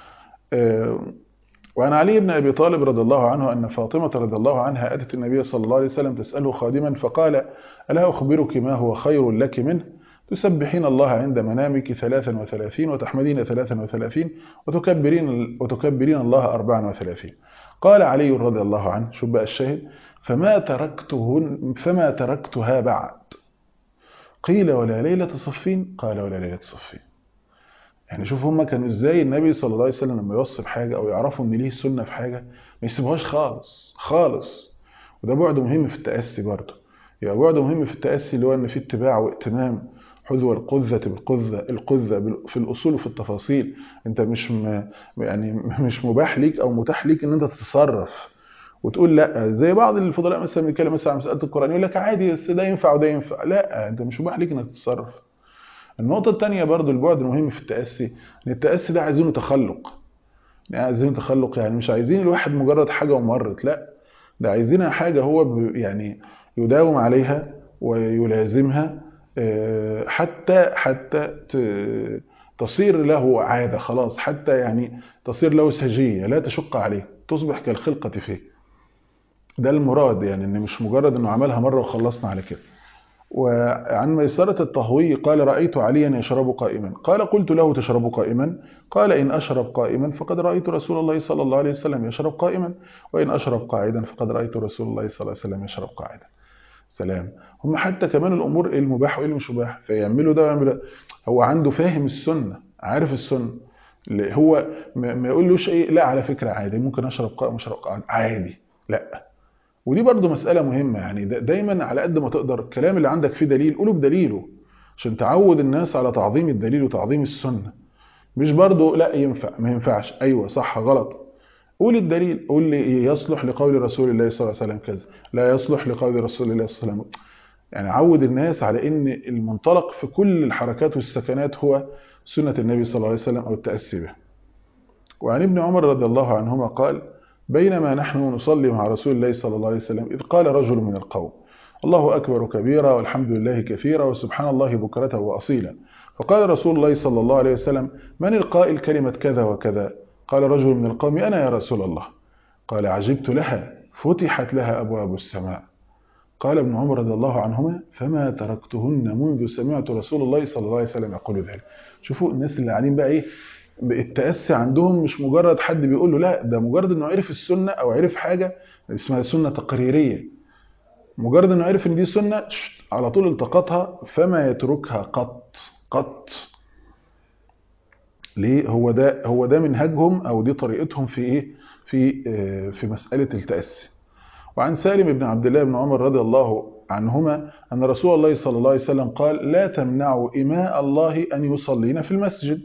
وعن علي بن أبي طالب رضي الله عنه أن فاطمة رضي الله عنها أتت النبي صلى الله عليه وسلم تسأله خادما فقال ألا أخبرك ما هو خير لك منه تسبحين الله عند منامك ثلاثا وثلاثين وتحمدين ثلاثا وثلاثين وتكبرين, وتكبرين الله أربعا وثلاثين قال علي رضي الله عنه شو بقى الشاهد فما تركتهن فما تركتها بعد قيل ولا ليلة صفين قال ولا ليلة صفين يعني شوف هما كانوا ازاي النبي صلى الله عليه وسلم لما يوصف حاجة او يعرفوا ان ليه سنة في حاجة ما يسيبوهاش خالص خالص وده بعد مهم في التأسي برضه يعني بعد مهم في التأسي اللي هو ان في اتباع وائتمام حذو القذة بالقذة القذة في الأصول وفي التفاصيل انت مش م... يعني مش مباح ليك او متاح ليك ان انت تتصرف وتقول لا زي بعض الفضلاء مثلا بيتكلم مثلا عن مسألة القرآن يقول لك عادي بس ده ينفع وده ينفع لا انت مش مباح ليك انك تتصرف النقطة الثانية برضو البعد المهم في التأسي ان التأسي ده عايزينه تخلق يعني عايزين تخلق يعني مش عايزين الواحد مجرد حاجة ومرت لا ده عايزينها حاجة هو ب- يعني يداوم عليها ويلازمها آه، حتى حتى ت- تصير له عادة خلاص حتى يعني تصير له سجية لا تشق عليه تصبح كالخلقة فيه ده المراد يعني ان مش مجرد انه عملها مرة وخلصنا على كده وعن ميسرة الطهوي قال رأيت عليا يشرب قائما قال قلت له تشرب قائما قال إن أشرب قائما فقد رأيت رسول الله صلى الله عليه وسلم يشرب قائما وإن أشرب قاعدا فقد رأيت رسول الله صلى الله عليه وسلم يشرب قاعدا سلام هم حتى كمان الأمور إيه المباح وإيه اللي مش مباح فيعملوا ده ويعملوا ده هو عنده فاهم السنة عارف السنة اللي هو ما ما يقولوش ايه لا على فكرة عادي ممكن اشرب قائم اشرب قاعد عادي لا ودي برضو مسألة مهمة يعني دا- دايما على قد ما تقدر الكلام اللي عندك فيه دليل قوله بدليله عشان تعود الناس على تعظيم الدليل وتعظيم السنة مش برضو لا ينفع ما ينفعش ايوه صح غلط قول الدليل قول لي إيه يصلح لقول رسول الله صلى الله عليه وسلم كذا لا يصلح لقول رسول الله صلى الله عليه وسلم يعني عود الناس على ان المنطلق في كل الحركات والسكنات هو سنة النبي صلى الله عليه وسلم او التأسي به وعن ابن عمر رضي الله عنهما قال بينما نحن نصلي مع رسول الله صلى الله عليه وسلم إذ قال رجل من القوم الله أكبر كبيرا والحمد لله كثيرا وسبحان الله بكرة وأصيلا فقال رسول الله صلى الله عليه وسلم من القائل كلمة كذا وكذا قال رجل من القوم أنا يا رسول الله قال عجبت لها فتحت لها أبواب السماء قال ابن عمر رضي الله عنهما فما تركتهن منذ سمعت رسول الله صلى الله عليه وسلم يقول ذلك شوفوا الناس اللي قاعدين بقى ايه التأسي عندهم مش مجرد حد بيقول له لا ده مجرد انه عرف السنة او عرف حاجة اسمها سنة تقريرية مجرد انه عرف ان دي سنة شت، على طول التقطها فما يتركها قط قط ليه هو ده هو ده منهجهم او دي طريقتهم في ايه في آه، في مسألة التأسي وعن سالم بن عبد الله بن عمر رضي الله عنهما أن رسول الله صلى الله عليه وسلم قال لا تمنعوا إماء الله أن يصلين في المسجد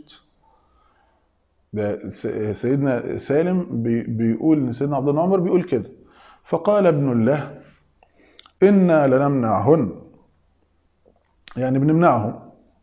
ده س- سيدنا سالم بي- بيقول ان سيدنا عبد الله بن عمر بيقول كده فقال ابن له إنا لنمنعهن يعني بنمنعهم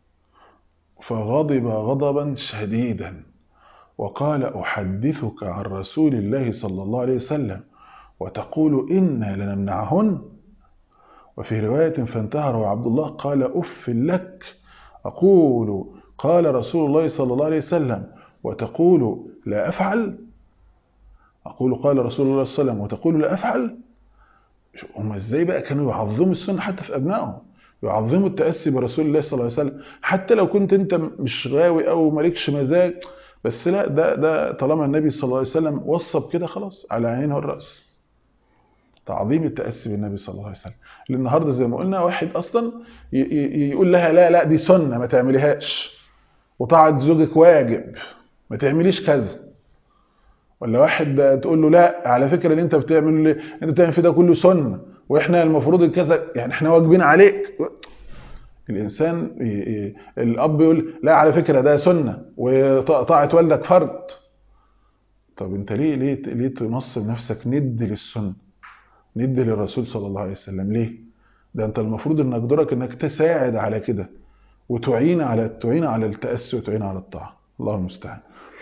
فغضب غضبا شديدا وقال أحدثك عن رسول الله صلى الله عليه وسلم وتقول إنا لنمنعهن وفي رواية فانتهر عبد الله قال أف لك أقول قال رسول الله صلى الله عليه وسلم وتقول لا أفعل أقول قال رسول الله صلى الله عليه وسلم وتقول لا أفعل هم ازاي بقى كانوا يعظموا السنة حتى في أبنائهم يعظموا التأسي برسول الله صلى الله عليه وسلم حتى لو كنت انت مش غاوي أو مالكش مزاج بس لا ده ده طالما النبي صلى الله عليه وسلم وصى بكده خلاص على عينه والرأس تعظيم التأسي بالنبي صلى الله عليه وسلم اللي النهارده زي ما قلنا واحد أصلا ي- ي- يقول لها لا لا دي سنة ما تعمليهاش وطاعة زوجك واجب ما تعمليش كذا ولا واحد تقول له لا على فكرة اللي انت بتعمله اللي انت بتعمل فيه ده كله سنة واحنا المفروض كذا يعني احنا واجبين عليك الانسان ي- ي- الاب يقول لا على فكرة ده سنة وطاعة والدك فرض طب انت ليه ليه ليه تنصب نفسك ند للسنة ند للرسول صلى الله عليه وسلم ليه ده انت المفروض انك دورك انك تساعد على كده وتعين على تعين على التأسي وتعين على الطاعة الله المستعان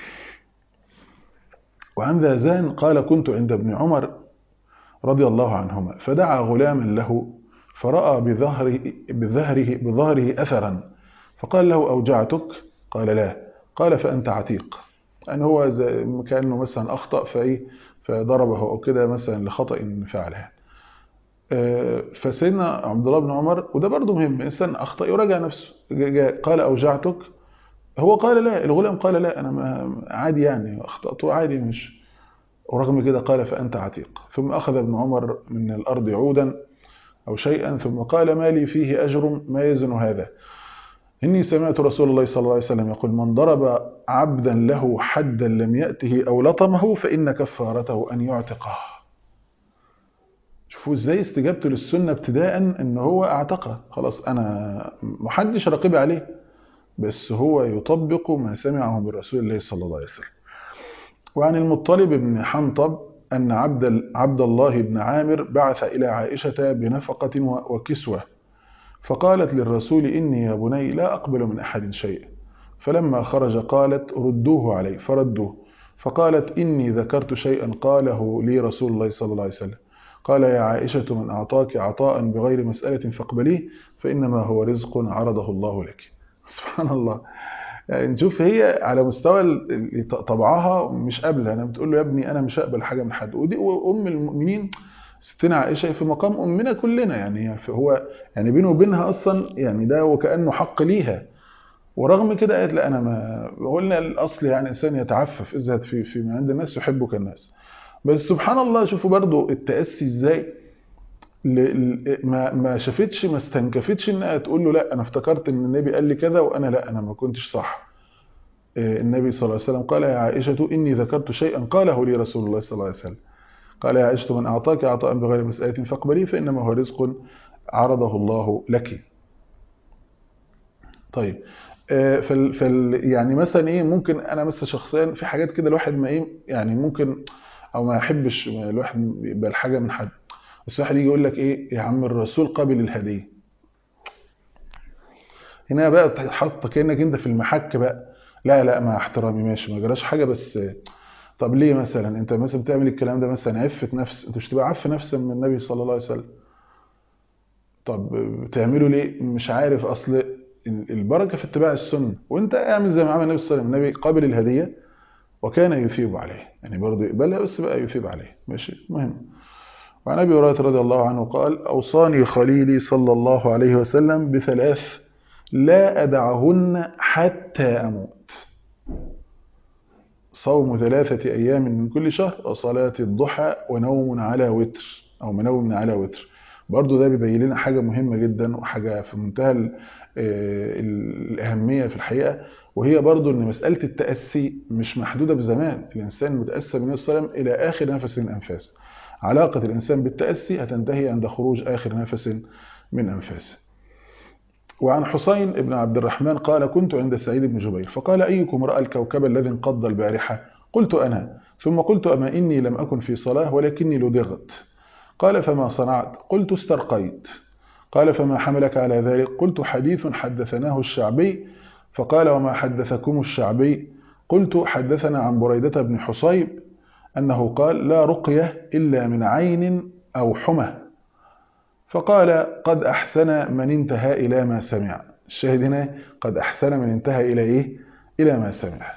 وعن ذازان قال كنت عند ابن عمر رضي الله عنهما فدعا غلاما له فرأى بظهره بظهره بظهره أثرا فقال له أوجعتك قال لا قال فأنت عتيق يعني هو زي كأنه مثلا أخطأ فإيه فضربه أو كده مثلا لخطأ فعله آه، فسيدنا عبد الله بن عمر وده برضه مهم إنسان أخطأ يراجع نفسه جاء- جاء قال أوجعتك هو قال لا الغلام قال لا أنا ما عادي يعني أخطأت عادي مش ورغم كده قال فأنت عتيق ثم أخذ ابن عمر من الأرض عودا أو شيئا ثم قال ما لي فيه أجر ما يزن هذا إني سمعت رسول الله صلى الله عليه وسلم يقول من ضرب عبدا له حدا لم يأته أو لطمه فإن كفارته أن يعتقه شوفوا ازاي استجابته للسنة ابتداء ان هو اعتقه خلاص انا محدش رقيب عليه بس هو يطبق ما سمعه من رسول الله صلى الله عليه وسلم وعن المطلب بن حنطب أن عبد عبد الله بن عامر بعث إلى عائشة بنفقة و- وكسوة فقالت للرسول إني يا بني لا أقبل من أحد شيئا فلما خرج قالت ردوه علي فردوه فقالت إني ذكرت شيئا قاله لي رسول الله صلى الله عليه وسلم قال يا عائشة من أعطاك عطاء بغير مسألة فاقبليه فإنما هو رزق عرضه الله لك سبحان الله يعني نشوف هي على مستوى ال- طبعها مش قابلة أنا بتقول له يا ابني أنا مش هقبل حاجة من حد ودي أم المؤمنين ستنا عائشة في مقام أمنا كلنا يعني هو يعني بينه وبينها أصلا يعني ده وكأنه حق ليها ورغم كده قالت لا أنا ما قلنا الأصل يعني إنسان يتعفف ازهد في فيما عند الناس يحبك الناس بس سبحان الله شوفوا برضو التأسي ازاي ل- ل- ما ما شافتش ما استنكفتش انها تقول له لا انا افتكرت ان النبي قال لي كذا وانا لا انا ما كنتش صح آه، النبي صلى الله عليه وسلم قال يا عائشة إني ذكرت شيئا قاله لي رسول الله صلى الله عليه وسلم قال يا عائشة من أعطاك عطاء بغير مسألة فاقبليه فإنما هو رزق عرضه الله لك طيب آه، فال فال يعني مثلا ايه ممكن انا مثلا شخصيا في حاجات كده الواحد ما ايه يعني ممكن او ما يحبش الواحد يقبل حاجه من حد بس واحد يجي يقول لك ايه يا عم الرسول قبل الهديه هنا بقى تحط كانك انت في المحك بقى لا لا مع احترامي ماشي ما جراش حاجه بس طب ليه مثلا انت مثلا بتعمل الكلام ده مثلا عفه نفس انت مش تبقى عف نفسا من النبي صلى الله عليه وسلم طب بتعمله ليه مش عارف اصل البركه في اتباع السنه وانت اعمل زي ما عمل النبي صلى الله عليه وسلم النبي قابل الهديه وكان يثيب عليه يعني برضه يقبلها بس بقى يثيب عليه ماشي مهم وعن ابي هريره رضي الله عنه قال اوصاني خليلي صلى الله عليه وسلم بثلاث لا ادعهن حتى اموت صوم ثلاثه ايام من كل شهر وصلاه الضحى ونوم على وتر او منوم على وتر برضو ده بيبين لنا حاجة مهمة جدا وحاجة في منتهى ال- آه، الأهمية في الحقيقة وهي برضو أن مسألة التأسي مش محدودة بزمان الإنسان متأسى بالنبي صلى الله عليه وسلم إلى آخر نفس من أنفاسه علاقة الإنسان بالتأسي هتنتهي عند خروج آخر نفس من أنفاسه وعن حسين بن عبد الرحمن قال كنت عند سعيد بن جبير فقال أيكم رأى الكوكب الذي انقض البارحة قلت أنا ثم قلت أما إني لم أكن في صلاة ولكني لدغت قال فما صنعت قلت استرقيت قال فما حملك على ذلك قلت حديث حدثناه الشعبي فقال وما حدثكم الشعبي قلت حدثنا عن بريدة بن حصيب أنه قال لا رقية إلا من عين أو حمى فقال قد أحسن من انتهى إلى ما سمع الشاهد هنا قد أحسن من انتهى إلى إيه إلى ما سمع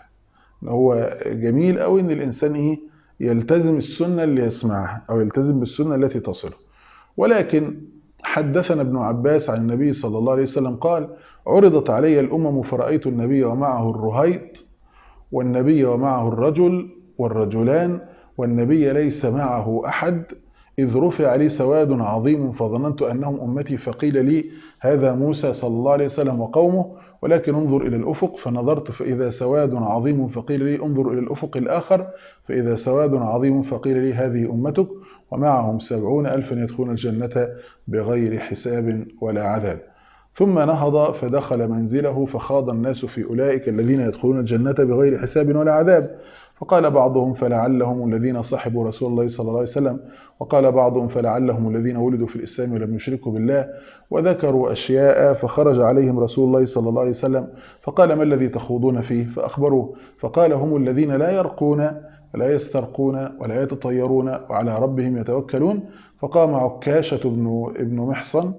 هو جميل أوي إن الإنسان إيه يلتزم السنة اللي يسمعها أو يلتزم بالسنة التي تصله ولكن حدثنا ابن عباس عن النبي صلى الله عليه وسلم قال عرضت علي الأمم فرأيت النبي ومعه الرهيط والنبي ومعه الرجل والرجلان والنبي ليس معه أحد إذ رفع لي سواد عظيم فظننت أنهم أمتي فقيل لي هذا موسى صلى الله عليه وسلم وقومه ولكن انظر إلى الأفق فنظرت فإذا سواد عظيم فقيل لي انظر إلى الأفق الآخر فإذا سواد عظيم فقيل لي هذه أمتك ومعهم سبعون ألفا يدخلون الجنة بغير حساب ولا عذاب ثم نهض فدخل منزله فخاض الناس في أولئك الذين يدخلون الجنة بغير حساب ولا عذاب فقال بعضهم فلعلهم الذين صحبوا رسول الله صلى الله عليه وسلم وقال بعضهم فلعلهم الذين ولدوا في الإسلام ولم يشركوا بالله وذكروا أشياء فخرج عليهم رسول الله صلى الله عليه وسلم فقال ما الذي تخوضون فيه فأخبروه فقال هم الذين لا يرقون ولا يسترقون ولا يتطيرون وعلى ربهم يتوكلون فقام عكاشة بن, ابن محصن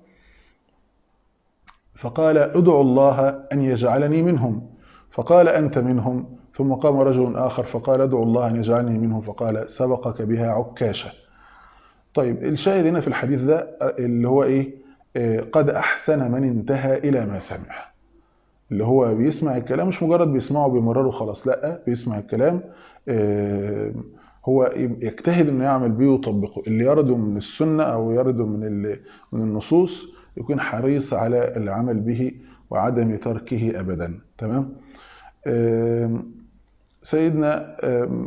فقال ادعوا الله أن يجعلني منهم فقال أنت منهم ثم قام رجل آخر فقال ادعوا الله أن يجعلني منهم فقال سبقك بها عكاشة طيب الشاهد هنا في الحديث ده اللي هو إيه قد أحسن من انتهى إلى ما سمع اللي هو بيسمع الكلام مش مجرد بيسمعه بيمرره خلاص لا بيسمع الكلام هو يجتهد انه يعمل بيه ويطبقه اللي يرده من السنة او يرده من من النصوص يكون حريص على العمل به وعدم تركه ابدا تمام سيدنا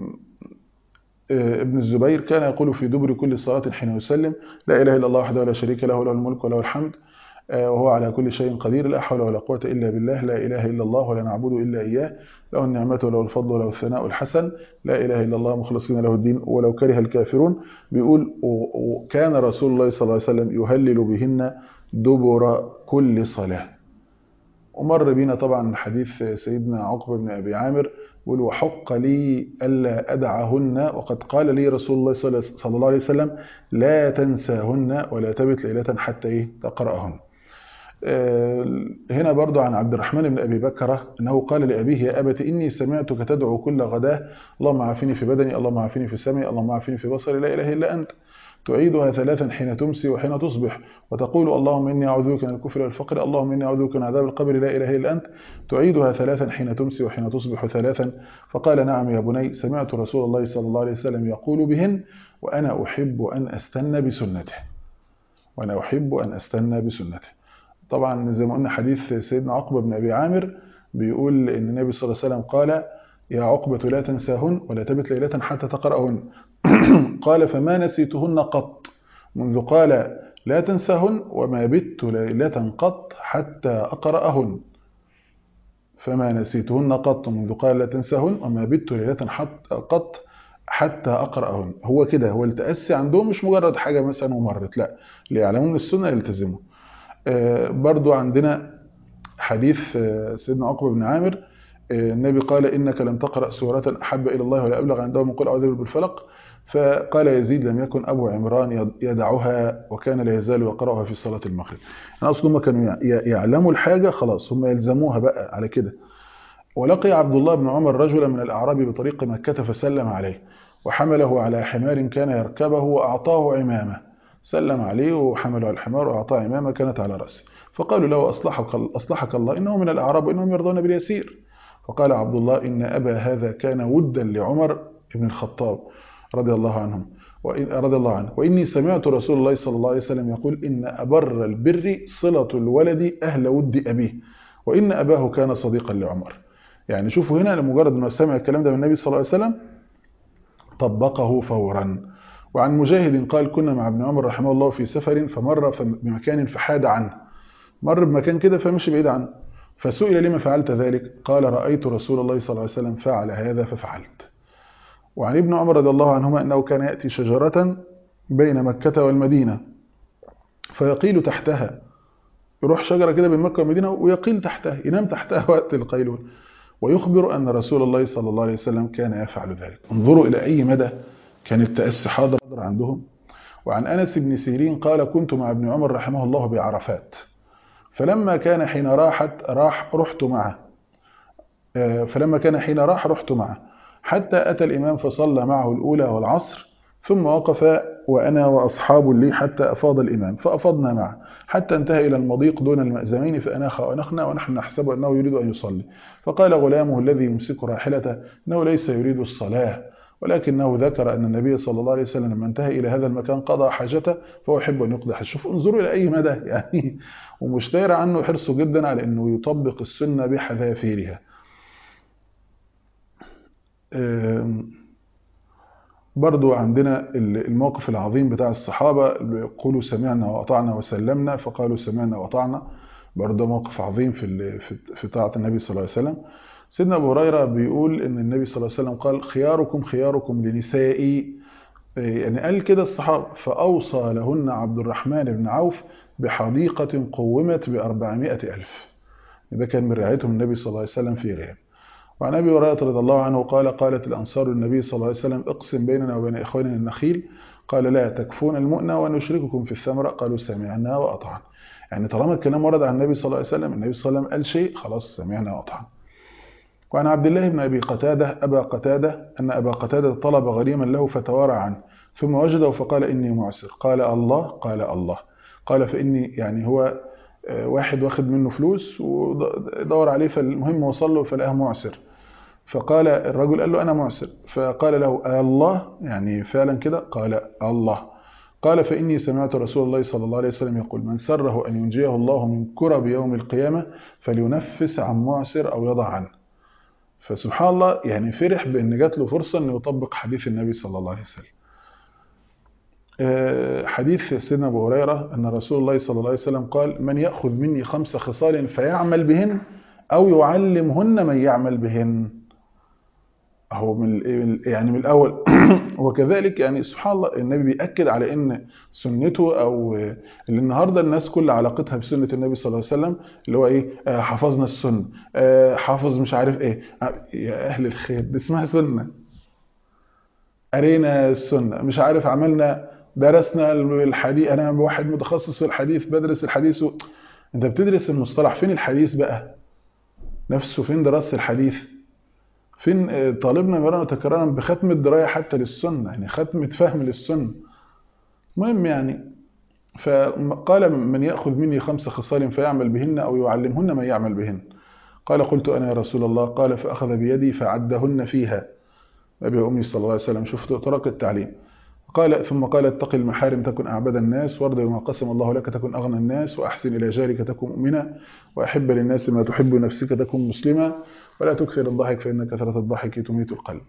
ابن الزبير كان يقول في دبر كل صلاة حين يسلم لا إله إلا الله وحده لا شريك له له الملك وله الحمد وهو على كل شيء قدير لا حول ولا قوة إلا بالله لا إله إلا الله ولا نعبد إلا إياه له النعمة وله الفضل وله الثناء الحسن لا إله إلا الله مخلصين له الدين ولو كره الكافرون بيقول وكان رسول الله صلى الله عليه وسلم يهلل بهن دبر كل صلاة ومر بينا طبعا حديث سيدنا عقبة بن أبي عامر يقول وحق لي ألا أدعهن وقد قال لي رسول الله صلى الله عليه وسلم لا تنساهن ولا تبت ليلة حتى إيه تقرأهن هنا برضو عن عبد الرحمن بن أبي بكرة أنه قال لأبيه يا أبت إني سمعتك تدعو كل غداة اللهم عافني في بدني اللهم عافني في سمعي اللهم عافني في بصري لا إله إلا أنت تعيدها ثلاثا حين تمسي وحين تصبح وتقول اللهم إني أعوذ بك من الكفر والفقر اللهم إني أعوذ بك من عذاب القبر لا إله إلا أنت تعيدها ثلاثا حين تمسي وحين تصبح ثلاثا فقال نعم يا بني سمعت رسول الله صلى الله عليه وسلم يقول بهن وأنا أحب أن أستنى بسنته وأنا أحب أن أستنى بسنته طبعا زي ما قلنا حديث سيدنا عقبة بن أبي عامر بيقول إن النبي صلى الله عليه وسلم قال يا عقبة لا تنساهن ولا تبت ليلة حتى تقرأهن قال فما نسيتهن قط منذ قال لا تنساهن وما بت ليلة قط حتى أقرأهن فما نسيتهن قط منذ قال لا تنساهن وما بت ليلة قط حتى أقرأهن هو كده هو التأسي عندهم مش مجرد حاجة مثلا ومرت لا ليعلمون السنة يلتزموا برضو عندنا حديث سيدنا عقبة بن عامر النبي قال إنك لم تقرأ سورة أحب إلى الله ولا أبلغ عندها من قل أعوذ بالفلق فقال يزيد لم يكن أبو عمران يدعها وكان لا يزال يقرأها في صلاة المغرب أنا أصلا هم كانوا يعلموا الحاجة خلاص هم يلزموها بقى على كده ولقي عبد الله بن عمر رجلا من الأعراب بطريق مكة فسلم عليه وحمله على حمار كان يركبه وأعطاه عمامة سلم عليه وحمله على الحمار وأعطاه عمامة كانت على رأسه فقالوا له أصلحك, أصلحك الله إنه من الأعراب وإنهم يرضون باليسير فقال عبد الله إن أبا هذا كان ودا لعمر بن الخطاب رضي الله عنهم وإن رضي الله عنه وإني سمعت رسول الله صلى الله عليه وسلم يقول إن أبر البر صلة الولد أهل ود أبيه وإن أباه كان صديقا لعمر يعني شوفوا هنا لمجرد أنه سمع الكلام ده من النبي صلى الله عليه وسلم طبقه فورا وعن مجاهد قال كنا مع ابن عمر رحمه الله في سفر فمر بمكان فحاد عنه مر بمكان كده فمشي بعيد عنه فسئل لما فعلت ذلك قال رأيت رسول الله صلى الله عليه وسلم فعل هذا ففعلت وعن ابن عمر رضي الله عنهما أنه كان يأتي شجرة بين مكة والمدينة فيقيل تحتها يروح شجرة كده بين مكة والمدينة ويقيل تحتها ينام تحتها وقت القيلول ويخبر أن رسول الله صلى الله عليه وسلم كان يفعل ذلك انظروا إلى أي مدى كان التأسي حاضر عندهم وعن أنس بن سيرين قال كنت مع ابن عمر رحمه الله بعرفات فلما كان حين راحت راح رحت معه فلما كان حين راح رحت معه حتى أتى الإمام فصلى معه الأولى والعصر ثم وقف وأنا وأصحاب لي حتى أفاض الإمام فأفضنا معه حتى انتهى إلى المضيق دون المأزمين فأناخ ونخنا ونحن نحسب أنه يريد أن يصلي فقال غلامه الذي يمسك راحلته أنه ليس يريد الصلاة ولكنه ذكر أن النبي صلى الله عليه وسلم لما انتهى إلى هذا المكان قضى حاجته فهو يحب أن يقضي حاجته شوف انظروا إلى أي مدى يعني ومشتهر عنه حرصه جدا على أنه يطبق السنة بحذافيرها برضو عندنا الموقف العظيم بتاع الصحابة يقولوا سمعنا وأطعنا وسلمنا فقالوا سمعنا وأطعنا برضو موقف عظيم في في طاعة النبي صلى الله عليه وسلم سيدنا أبو هريرة بيقول إن النبي صلى الله عليه وسلم قال خياركم خياركم لنسائي يعني قال كده الصحابة فأوصى لهن عبد الرحمن بن عوف بحديقة قومت بأربعمائة ألف ده كان من رعايتهم النبي صلى الله عليه وسلم في ريال وعن أبي هريرة رضي الله عنه قال قالت الأنصار للنبي صلى الله عليه وسلم اقسم بيننا وبين إخواننا النخيل قال لا تكفون المؤنة ونشرككم في الثمرة قالوا سمعنا وأطعنا يعني طالما الكلام ورد عن النبي صلى الله عليه وسلم النبي صلى الله عليه وسلم قال شيء خلاص سمعنا وأطعنا وعن عبد الله بن أبي قتادة أبا قتادة أن أبا قتادة طلب غريما له فتوارى عنه ثم وجده فقال إني معسر قال الله قال الله قال فإني يعني هو واحد واخد منه فلوس ودور عليه فالمهم وصل له فلقاه معسر فقال الرجل قال له أنا معسر فقال له الله يعني فعلا كده قال الله قال فإني سمعت رسول الله صلى الله عليه وسلم يقول من سره أن ينجيه الله من كرب يوم القيامة فلينفس عن معسر أو يضع عنه فسبحان الله يعني فرح بأن جات له فرصة أنه يطبق حديث النبي صلى الله عليه وسلم حديث سيدنا أبو هريرة أن رسول الله صلى الله عليه وسلم قال من يأخذ مني خمس خصال فيعمل بهن أو يعلمهن من يعمل بهن أهو من يعني من الأول وكذلك يعني سبحان الله النبي بيأكد على ان سنته او اللي النهارده الناس كل علاقتها بسنه النبي صلى الله عليه وسلم اللي هو ايه آه حفظنا السنه آه حافظ مش عارف ايه يا اهل الخير دي اسمها سنه قرينا السنه مش عارف عملنا درسنا الحديث انا واحد متخصص في الحديث بدرس الحديث و... انت بتدرس المصطلح فين الحديث بقى نفسه فين دراسه الحديث فين طالبنا مرة وتكرارا بختم الدراية حتى للسنة يعني ختمة فهم للسنة المهم يعني فقال من يأخذ مني خمس خصال فيعمل بهن أو يعلمهن من يعمل بهن قال قلت أنا يا رسول الله قال فأخذ بيدي فعدهن فيها أبي أمي صلى الله عليه وسلم شفت طرق التعليم قال ثم قال اتق المحارم تكن أعبد الناس وارض بما قسم الله لك تكن أغنى الناس وأحسن إلى جارك تكن مؤمنا وأحب للناس ما تحب نفسك تكن مسلما ولا تكثر الضحك فإن كثرة الضحك تميت القلب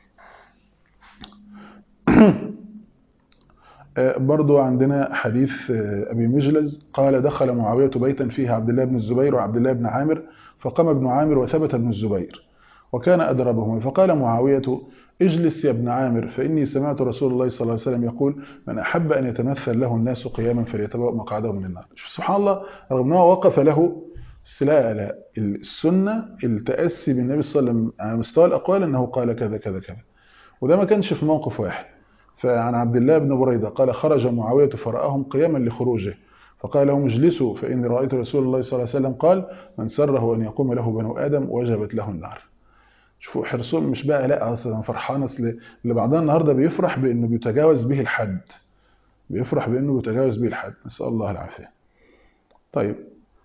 برضو عندنا حديث أبي مجلز قال دخل معاوية بيتا فيه عبد الله بن الزبير وعبد الله بن عامر فقام ابن عامر وثبت ابن الزبير وكان أدربهما فقال معاوية اجلس يا ابن عامر فإني سمعت رسول الله صلى الله عليه وسلم يقول من أحب أن يتمثل له الناس قياما فليتبوأ مقعده من النار سبحان الله رغم أنه وقف له لا لا السنة التأسي بالنبي صلى الله عليه وسلم على مستوى الأقوال أنه قال كذا كذا كذا وده ما كانش في موقف واحد فعن عبد الله بن بريدة قال خرج معاوية فرآهم قياما لخروجه فقال لهم اجلسوا فإني رأيت رسول الله صلى الله عليه وسلم قال من سره أن يقوم له بنو آدم وجبت له النار شوفوا حرصهم مش بقى لا اصلا فرحان اصل اللي بعضنا النهارده بيفرح بانه بيتجاوز به الحد بيفرح بانه بيتجاوز به الحد نسال الله العافيه طيب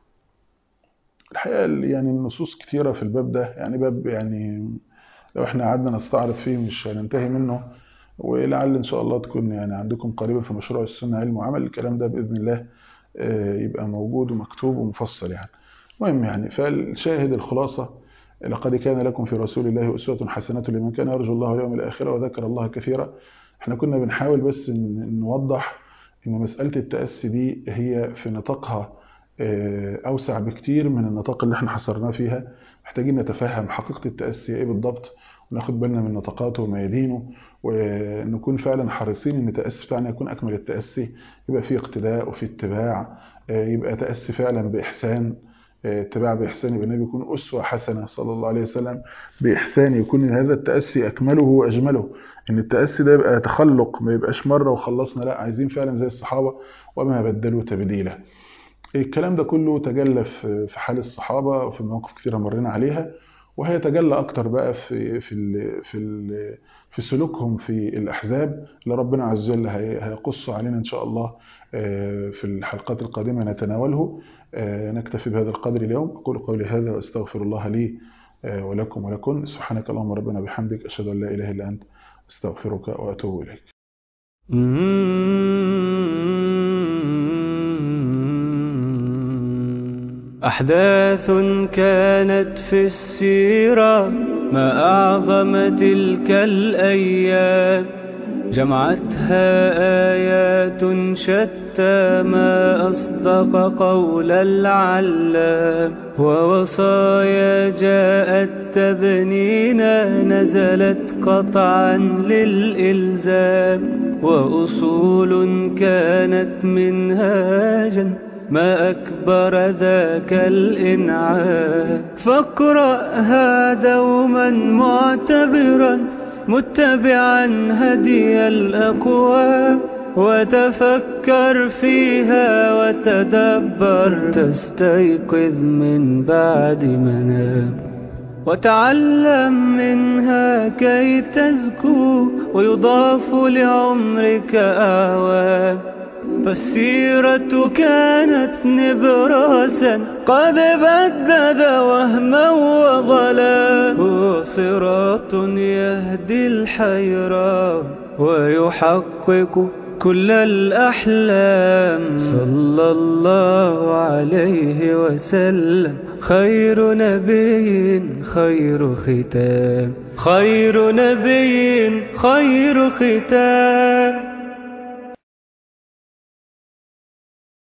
الحقيقه يعني النصوص كثيره في الباب ده يعني باب يعني لو احنا قعدنا نستعرض فيه مش هننتهي منه ولعل ان شاء الله تكون يعني عندكم قريبا في مشروع السنه علم وعمل الكلام ده باذن الله يبقى موجود ومكتوب ومفصل يعني المهم يعني فالشاهد الخلاصه لقد كان لكم في رسول الله أسوة حسنة لمن كان يرجو الله اليوم الآخرة وذكر الله كثيرا احنا كنا بنحاول بس نوضح ان مسألة التأسي دي هي في نطاقها أوسع بكتير من النطاق اللي احنا حصرناه فيها محتاجين نتفهم حقيقة التأسي ايه بالضبط وناخد بالنا من نطاقاته وميادينه ونكون فعلا حريصين ان التأسي فعلا يكون أكمل التأسي يبقى فيه اقتداء وفيه اتباع يبقى تأسي فعلا بإحسان اتباع بإحسان يبقى النبي يكون أسوة حسنة صلى الله عليه وسلم بإحسان يكون هذا التأسي أكمله وأجمله إن التأسي ده يبقى تخلق ما يبقاش مرة وخلصنا لا عايزين فعلا زي الصحابة وما بدلوا تبديلا الكلام ده كله تجلى في حال الصحابة وفي مواقف كثيرة مرينا عليها وهيتجلى أكتر بقى في في ال في ال في سلوكهم في الأحزاب اللي ربنا عز وجل هيقص علينا إن شاء الله في الحلقات القادمة نتناوله نكتفي بهذا القدر اليوم أقول قولي هذا وأستغفر الله لي ولكم ولكم سبحانك اللهم ربنا بحمدك أشهد أن لا إله إلا أنت أستغفرك وأتوب إليك أحداث كانت في السيرة ما أعظم تلك الأيام جمعتها آيات شتى ما أصدق قول العلام ووصايا جاءت تبنينا نزلت قطعا للإلزام وأصول كانت منهاجا ما أكبر ذاك الإنعام فاقرأها دوما معتبرا متبعا هدي الأقوام وتفكر فيها وتدبر تستيقظ من بعد منام وتعلم منها كي تزكو ويضاف لعمرك أعوام فالسيرة كانت نبراسا قد بدد وهما وظلا هو صراط يهدي الحيران ويحقق كل الأحلام صلى الله عليه وسلم خير نبي خير ختام خير نبي خير ختام